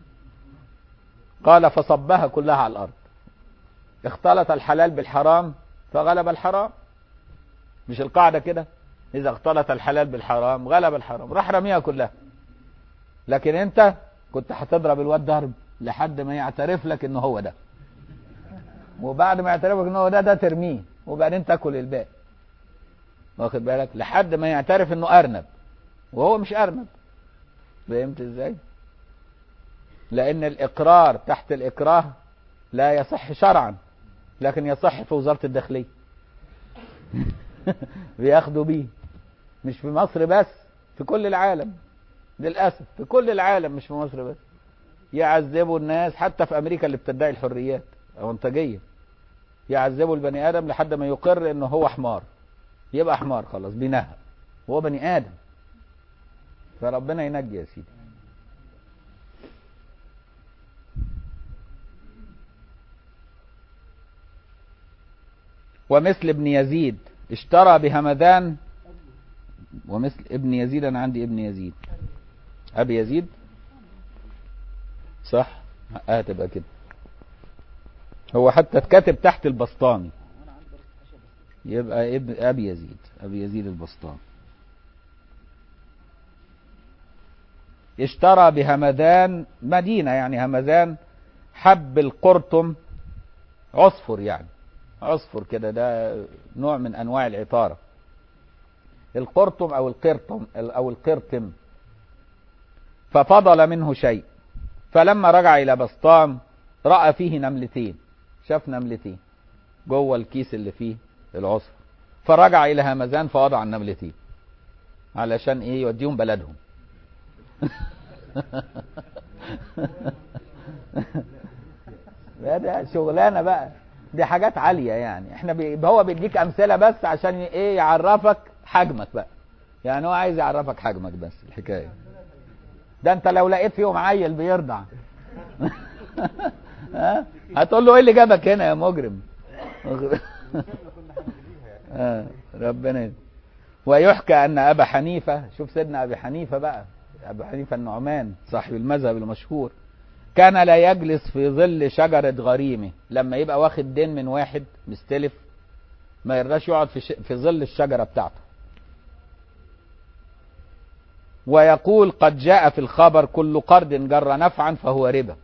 قال فصبها كلها على الارض اختلط الحلال بالحرام فغلب الحرام مش القاعده كده اذا اختلط الحلال بالحرام غلب الحرام راح رميها كلها لكن انت كنت هتضرب الواد ضرب لحد ما يعترف لك ان هو ده وبعد ما يعترف لك ان هو ده ده ترميه وبعدين تاكل الباقي واخد بالك لحد ما يعترف انه ارنب وهو مش ارنب فهمت ازاي لان الاقرار تحت الاكراه لا يصح شرعا لكن يصح في وزارة الداخلية بياخدوا بيه مش في مصر بس في كل العالم للأسف في كل العالم مش في مصر بس يعذبوا الناس حتى في أمريكا اللي بتدعي الحريات أو انتاجية يعذبوا البني آدم لحد ما يقر إنه هو حمار يبقى حمار خلاص بينهى هو بني آدم فربنا ينجي يا سيدي ومثل ابن يزيد اشترى بهمدان ومثل ابن يزيد انا عندي ابن يزيد ابي يزيد صح اه تبقى كده هو حتى اتكتب تحت البسطامي يبقى ابن ابي يزيد ابي يزيد البسطامي اشترى بهمدان مدينة يعني همدان حب القرطم عصفر يعني عصفر كده ده نوع من انواع العطارة القرطم او القرطم او القرطم ففضل منه شيء فلما رجع الى بسطام رأى فيه نملتين شاف نملتين جوه الكيس اللي فيه العصفر فرجع الى همزان فوضع النملتين علشان ايه يوديهم بلدهم ده شغلانه بقى دي حاجات عاليه يعني احنا بي هو بيديك امثله بس عشان ايه يعرفك حجمك بقى يعني هو عايز يعرفك حجمك بس الحكايه ده انت لو لقيت فيهم عيل بيرضع ها هتقول له ايه اللي جابك هنا يا مجرم آه ربنا ويحكى ان ابا حنيفه شوف سيدنا ابي حنيفه بقى ابو حنيفه النعمان صاحب المذهب المشهور كان لا يجلس في ظل شجرة غريمه لما يبقى واخد دين من واحد مستلف ما يرضاش يقعد في, ش... في ظل الشجرة بتاعته ويقول قد جاء في الخبر كل قرض جر نفعا فهو ربا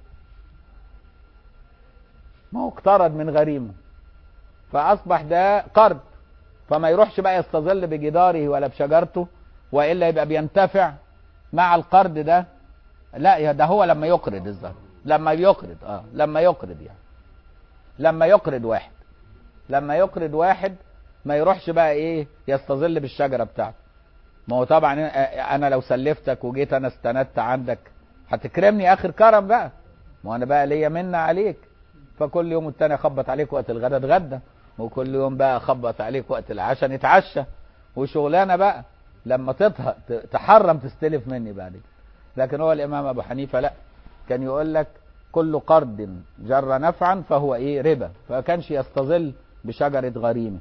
ما هو اقترض من غريمه فأصبح ده قرض فما يروحش بقى يستظل بجداره ولا بشجرته وإلا يبقى بينتفع مع القرض ده لا ده هو لما يقرض الظهر لما يقرض اه لما يقرض يعني لما يقرض واحد لما يقرض واحد ما يروحش بقى ايه يستظل بالشجره بتاعته ما هو طبعا انا لو سلفتك وجيت انا استندت عندك هتكرمني اخر كرم بقى ما انا بقى ليا منة عليك فكل يوم التاني اخبط عليك وقت الغدا اتغدى وكل يوم بقى اخبط عليك وقت العشاء نتعشى وشغلانه بقى لما تطهق تحرم تستلف مني بعد لكن هو الامام ابو حنيفه لا كان يقول لك كل قرض جر نفعا فهو ايه ربا فكانش يستظل بشجره غريمه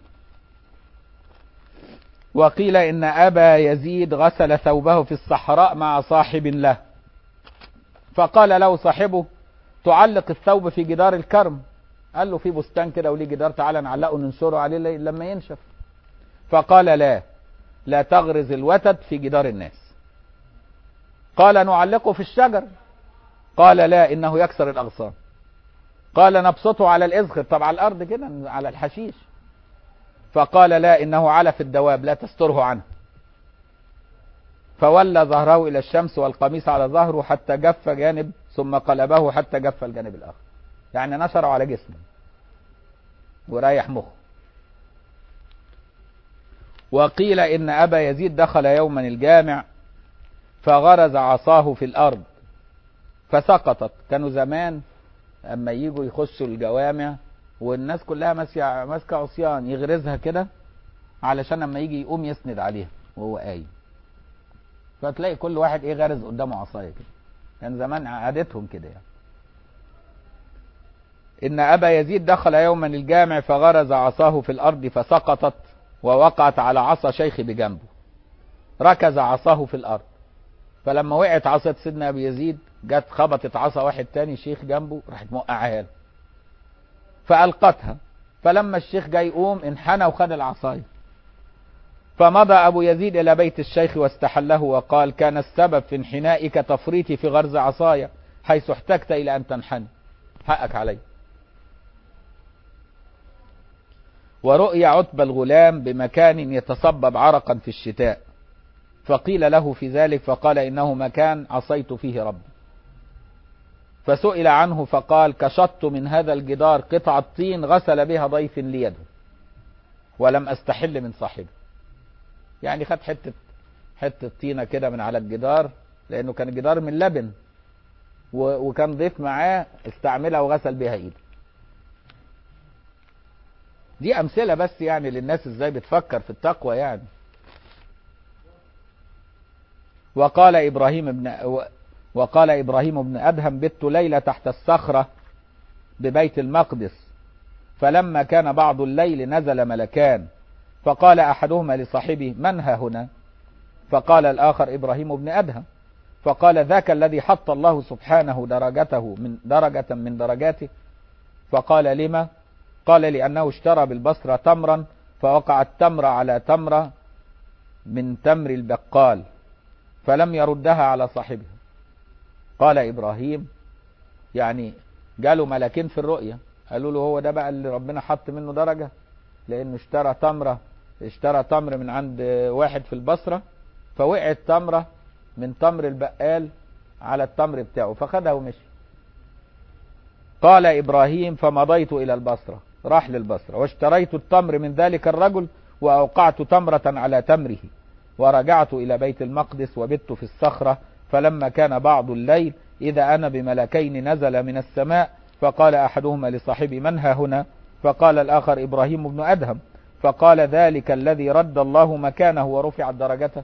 وقيل ان ابا يزيد غسل ثوبه في الصحراء مع صاحب له فقال له صاحبه تعلق الثوب في جدار الكرم قال له في بستان كده وليه جدار تعالى نعلقه ننشره عليه لما ينشف فقال لا لا تغرز الوتد في جدار الناس قال نعلقه في الشجر قال لا انه يكسر الاغصان قال نبسطه على الازخر طب على الارض كده على الحشيش فقال لا انه علف الدواب لا تستره عنه فولى ظهره الى الشمس والقميص على ظهره حتى جف جانب ثم قلبه حتى جف الجانب الاخر يعني نشره على جسمه وريح مخه وقيل ان ابا يزيد دخل يوما الجامع فغرز عصاه في الارض فسقطت كانوا زمان اما يجوا يخشوا الجوامع والناس كلها ماسكه ماسكه عصيان يغرزها كده علشان اما يجي يقوم يسند عليها وهو قايم فتلاقي كل واحد ايه غارز قدامه عصايه كده كان زمان عادتهم كده يعني ان ابا يزيد دخل يوما الجامع فغرز عصاه في الارض فسقطت ووقعت على عصا شيخ بجنبه ركز عصاه في الارض فلما وقعت عصا سيدنا ابي يزيد جت خبطت عصا واحد تاني شيخ جنبه راحت موقعها له فالقتها فلما الشيخ جاي يقوم انحنى وخد العصايه فمضى ابو يزيد الى بيت الشيخ واستحله وقال كان السبب في انحنائك تفريطي في غرز عصايا حيث احتجت الى ان تنحني حقك علي ورؤي عتبة الغلام بمكان يتصبب عرقا في الشتاء فقيل له في ذلك فقال إنه مكان عصيت فيه ربي فسئل عنه فقال كشطت من هذا الجدار قطعة طين غسل بها ضيف ليده ولم أستحل من صاحبه يعني خد حتة حتة طينة كده من على الجدار لأنه كان الجدار من لبن وكان ضيف معاه استعملها وغسل بها ايده دي امثله بس يعني للناس ازاي بتفكر في التقوى يعني وقال ابراهيم بن وقال ابراهيم بن ادهم بت ليله تحت الصخره ببيت المقدس فلما كان بعض الليل نزل ملكان فقال احدهما لصاحبه من ها هنا فقال الآخر إبراهيم بن أدهم فقال ذاك الذي حط الله سبحانه درجته من درجة من درجاته فقال لما قال لأنه اشترى بالبصرة تمرا فوقع التمر على تمرة من تمر البقال فلم يردها على صاحبها قال إبراهيم يعني جاله ملاكين في الرؤية قالوا له هو ده بقى اللي ربنا حط منه درجة لأنه اشترى تمرة اشترى تمر من عند واحد في البصرة فوقعت تمرة من تمر البقال على التمر بتاعه فخدها ومشي قال إبراهيم فمضيت إلى البصرة راح للبصرة واشتريت التمر من ذلك الرجل وأوقعت تمرة على تمره ورجعت إلى بيت المقدس وبت في الصخرة فلما كان بعض الليل إذا أنا بملكين نزل من السماء فقال أحدهما لصاحبي من ها هنا فقال الآخر إبراهيم بن أدهم فقال ذلك الذي رد الله مكانه ورفعت درجته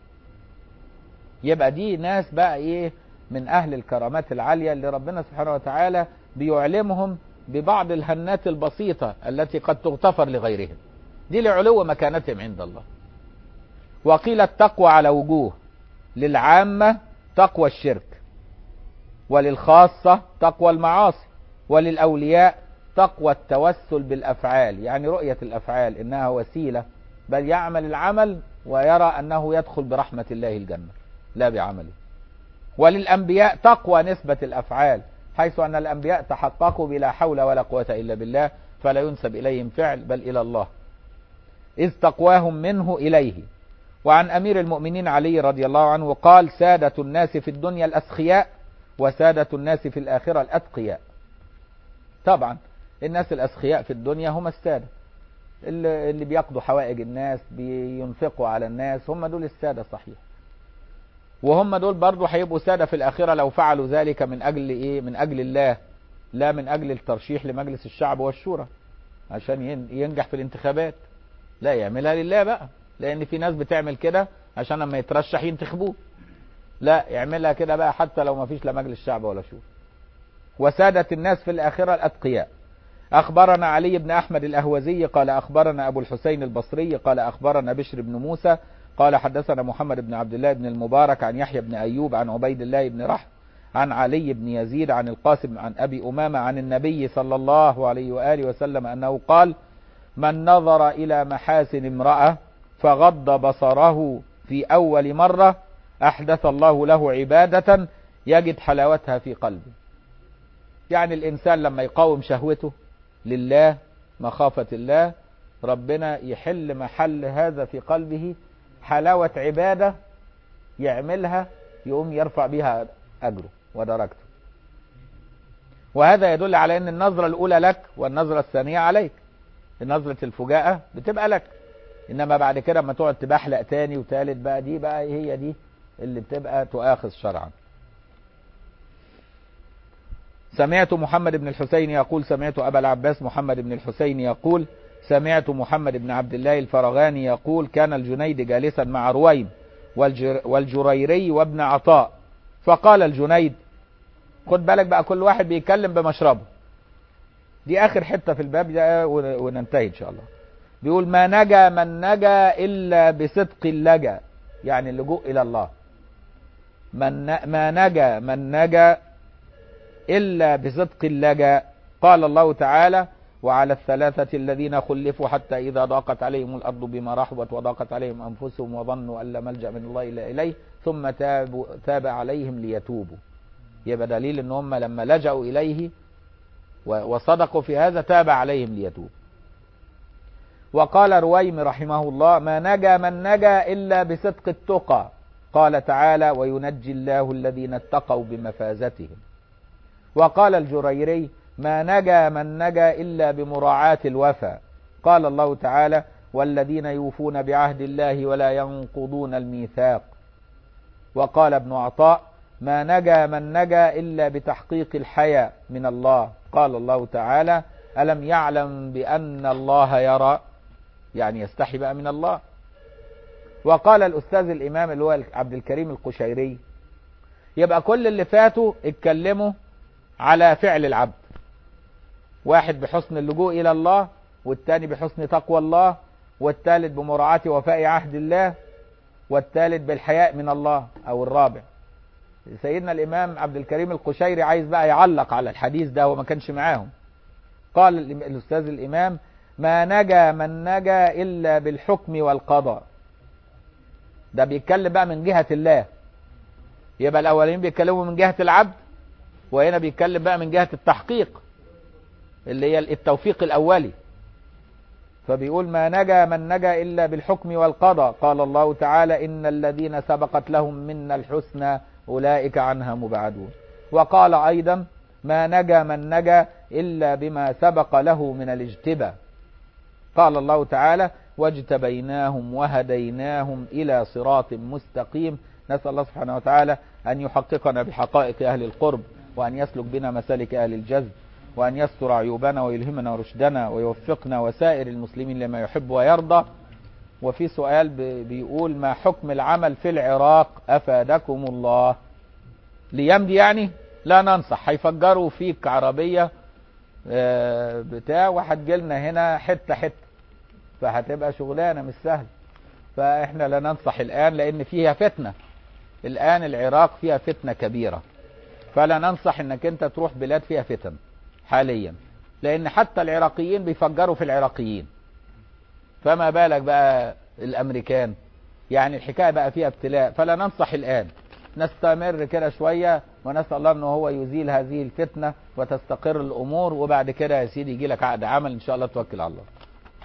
يبقى دي ناس بقى ايه من اهل الكرامات العالية اللي ربنا سبحانه وتعالى بيعلمهم ببعض الهنات البسيطة التي قد تغتفر لغيرهم دي لعلو مكانتهم عند الله وقيل التقوى على وجوه للعامة تقوى الشرك وللخاصة تقوى المعاصي وللأولياء تقوى التوسل بالأفعال يعني رؤية الأفعال إنها وسيلة بل يعمل العمل ويرى أنه يدخل برحمة الله الجنة لا بعمله وللأنبياء تقوى نسبة الأفعال حيث أن الأنبياء تحققوا بلا حول ولا قوة إلا بالله فلا ينسب إليهم فعل بل إلى الله إذ تقواهم منه إليه وعن أمير المؤمنين علي رضي الله عنه قال سادة الناس في الدنيا الأسخياء وسادة الناس في الآخرة الأتقياء طبعا الناس الأسخياء في الدنيا هم السادة اللي, اللي بيقضوا حوائج الناس بينفقوا على الناس هم دول السادة صحيح وهم دول برضو هيبقوا سادة في الآخرة لو فعلوا ذلك من أجل إيه من أجل الله لا من أجل الترشيح لمجلس الشعب والشورى عشان ينجح في الانتخابات لا يعملها لله بقى لأن في ناس بتعمل كده عشان لما يترشح ينتخبوه لا يعملها كده بقى حتى لو ما فيش لا مجلس شعب ولا شورى وسادة الناس في الآخرة الأتقياء أخبرنا علي بن أحمد الأهوزي قال أخبرنا أبو الحسين البصري قال أخبرنا بشر بن موسى قال حدثنا محمد بن عبد الله بن المبارك عن يحيى بن أيوب عن عبيد الله بن رحم عن علي بن يزيد عن القاسم عن أبي أمامة عن النبي صلى الله عليه وآله وسلم أنه قال من نظر إلى محاسن امرأة فغض بصره في أول مرة أحدث الله له عبادة يجد حلاوتها في قلبه يعني الإنسان لما يقاوم شهوته لله مخافة الله ربنا يحل محل هذا في قلبه حلاوة عبادة يعملها يقوم يرفع بها أجره ودرجته وهذا يدل على أن النظرة الأولى لك والنظرة الثانية عليك نظرة الفجاءة بتبقى لك إنما بعد كده لما تقعد تبحلق تاني وتالت بقى دي بقى هي دي اللي بتبقى تؤاخذ شرعا سمعت محمد بن الحسين يقول سمعت أبا العباس محمد بن الحسين يقول سمعت محمد بن عبد الله الفرغاني يقول كان الجنيد جالسا مع رويم والجر والجريري وابن عطاء فقال الجنيد خد بالك بقى كل واحد بيتكلم بمشربه دي آخر حتة في الباب ده وننتهي إن شاء الله بيقول ما نجا من نجا إلا بصدق اللجا يعني اللجوء إلى الله من ما نجا من نجا إلا بصدق اللجا قال الله تعالى وعلى الثلاثة الذين خلفوا حتى إذا ضاقت عليهم الأرض بما رحبت وضاقت عليهم أنفسهم وظنوا أن لا ملجأ من الله إلا إليه ثم تاب, تاب عليهم ليتوبوا يبقى دليل ان هم لما لجأوا إليه وصدقوا في هذا تاب عليهم ليتوب وقال رويم رحمه الله ما نجا من نجا إلا بصدق التقى قال تعالى وينجي الله الذين اتقوا بمفازتهم وقال الجريري ما نجا من نجا إلا بمراعاة الوفا قال الله تعالى والذين يوفون بعهد الله ولا ينقضون الميثاق وقال ابن عطاء ما نجا من نجا إلا بتحقيق الحياء من الله قال الله تعالى ألم يعلم بأن الله يرى يعني يستحي بقى من الله وقال الأستاذ الإمام اللي هو عبد الكريم القشيري يبقى كل اللي فاتوا اتكلموا على فعل العبد واحد بحسن اللجوء إلى الله والتاني بحسن تقوى الله والثالث بمراعاة وفاء عهد الله والثالث بالحياء من الله او الرابع سيدنا الامام عبد الكريم القشيري عايز بقى يعلق على الحديث ده وما كانش معاهم قال الاستاذ الامام ما نجا من نجا الا بالحكم والقضاء ده بيتكلم بقى من جهة الله يبقى الاولين بيتكلموا من جهة العبد وهنا بيتكلم بقى من جهة التحقيق اللي هي التوفيق الاولي فبيقول ما نجا من نجا إلا بالحكم والقضاء قال الله تعالى إن الذين سبقت لهم منا الحسنى أولئك عنها مبعدون وقال أيضا ما نجا من نجا إلا بما سبق له من الاجتبى قال الله تعالى واجتبيناهم وهديناهم إلى صراط مستقيم نسأل الله سبحانه وتعالى أن يحققنا بحقائق أهل القرب وأن يسلك بنا مسالك أهل الجذب وأن يستر عيوبنا ويلهمنا رشدنا ويوفقنا وسائر المسلمين لما يحب ويرضى وفي سؤال بيقول ما حكم العمل في العراق أفادكم الله ليمضي يعني لا ننصح هيفجروا فيك عربية بتاع وهتجيلنا هنا حتة حتة فهتبقى شغلانة مش سهل فاحنا لا ننصح الآن لأن فيها فتنة الآن العراق فيها فتنة كبيرة فلا ننصح انك انت تروح بلاد فيها فتن حاليا لان حتى العراقيين بيفجروا في العراقيين فما بالك بقى الامريكان يعني الحكاية بقى فيها ابتلاء فلا ننصح الان نستمر كده شوية ونسأل الله انه هو يزيل هذه الفتنة وتستقر الامور وبعد كده يا سيدي يجي لك عقد عمل ان شاء الله توكل على الله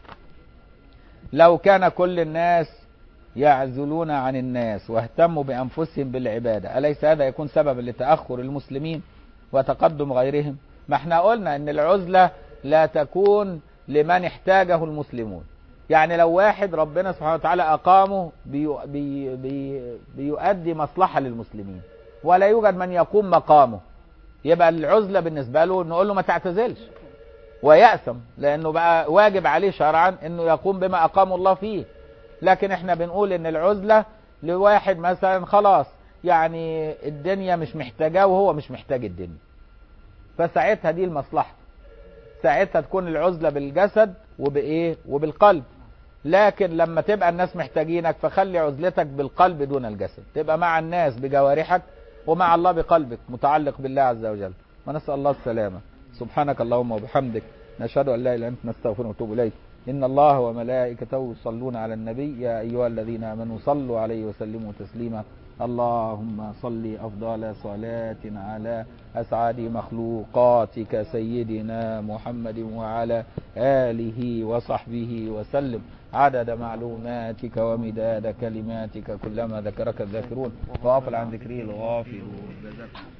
لو كان كل الناس يعزلون عن الناس واهتموا بأنفسهم بالعبادة أليس هذا يكون سببا لتأخر المسلمين وتقدم غيرهم ما احنا قلنا ان العزلة لا تكون لمن احتاجه المسلمون يعني لو واحد ربنا سبحانه وتعالى أقامه بي بي بي بيؤدي مصلحة للمسلمين ولا يوجد من يقوم مقامه يبقى العزلة بالنسبة له نقول له ما تعتزلش ويأثم لأنه بقى واجب عليه شرعا أنه يقوم بما أقام الله فيه لكن احنا بنقول ان العزلة لواحد مثلا خلاص يعني الدنيا مش محتاجاه وهو مش محتاج الدنيا فساعتها دي المصلحة ساعتها تكون العزلة بالجسد وبايه وبالقلب لكن لما تبقى الناس محتاجينك فخلي عزلتك بالقلب دون الجسد تبقى مع الناس بجوارحك ومع الله بقلبك متعلق بالله عز وجل ونسأل الله السلامة سبحانك اللهم وبحمدك نشهد أن لا إله إلا أنت نستغفرك ونتوب إليك إن الله وملائكته يصلون على النبي يا أيها الذين آمنوا صلوا عليه وسلموا تسليما اللهم صل أفضل صلاة على أسعد مخلوقاتك سيدنا محمد وعلى آله وصحبه وسلم عدد معلوماتك ومداد كلماتك كلما ذكرك الذاكرون وغفل عن ذكره الغافلون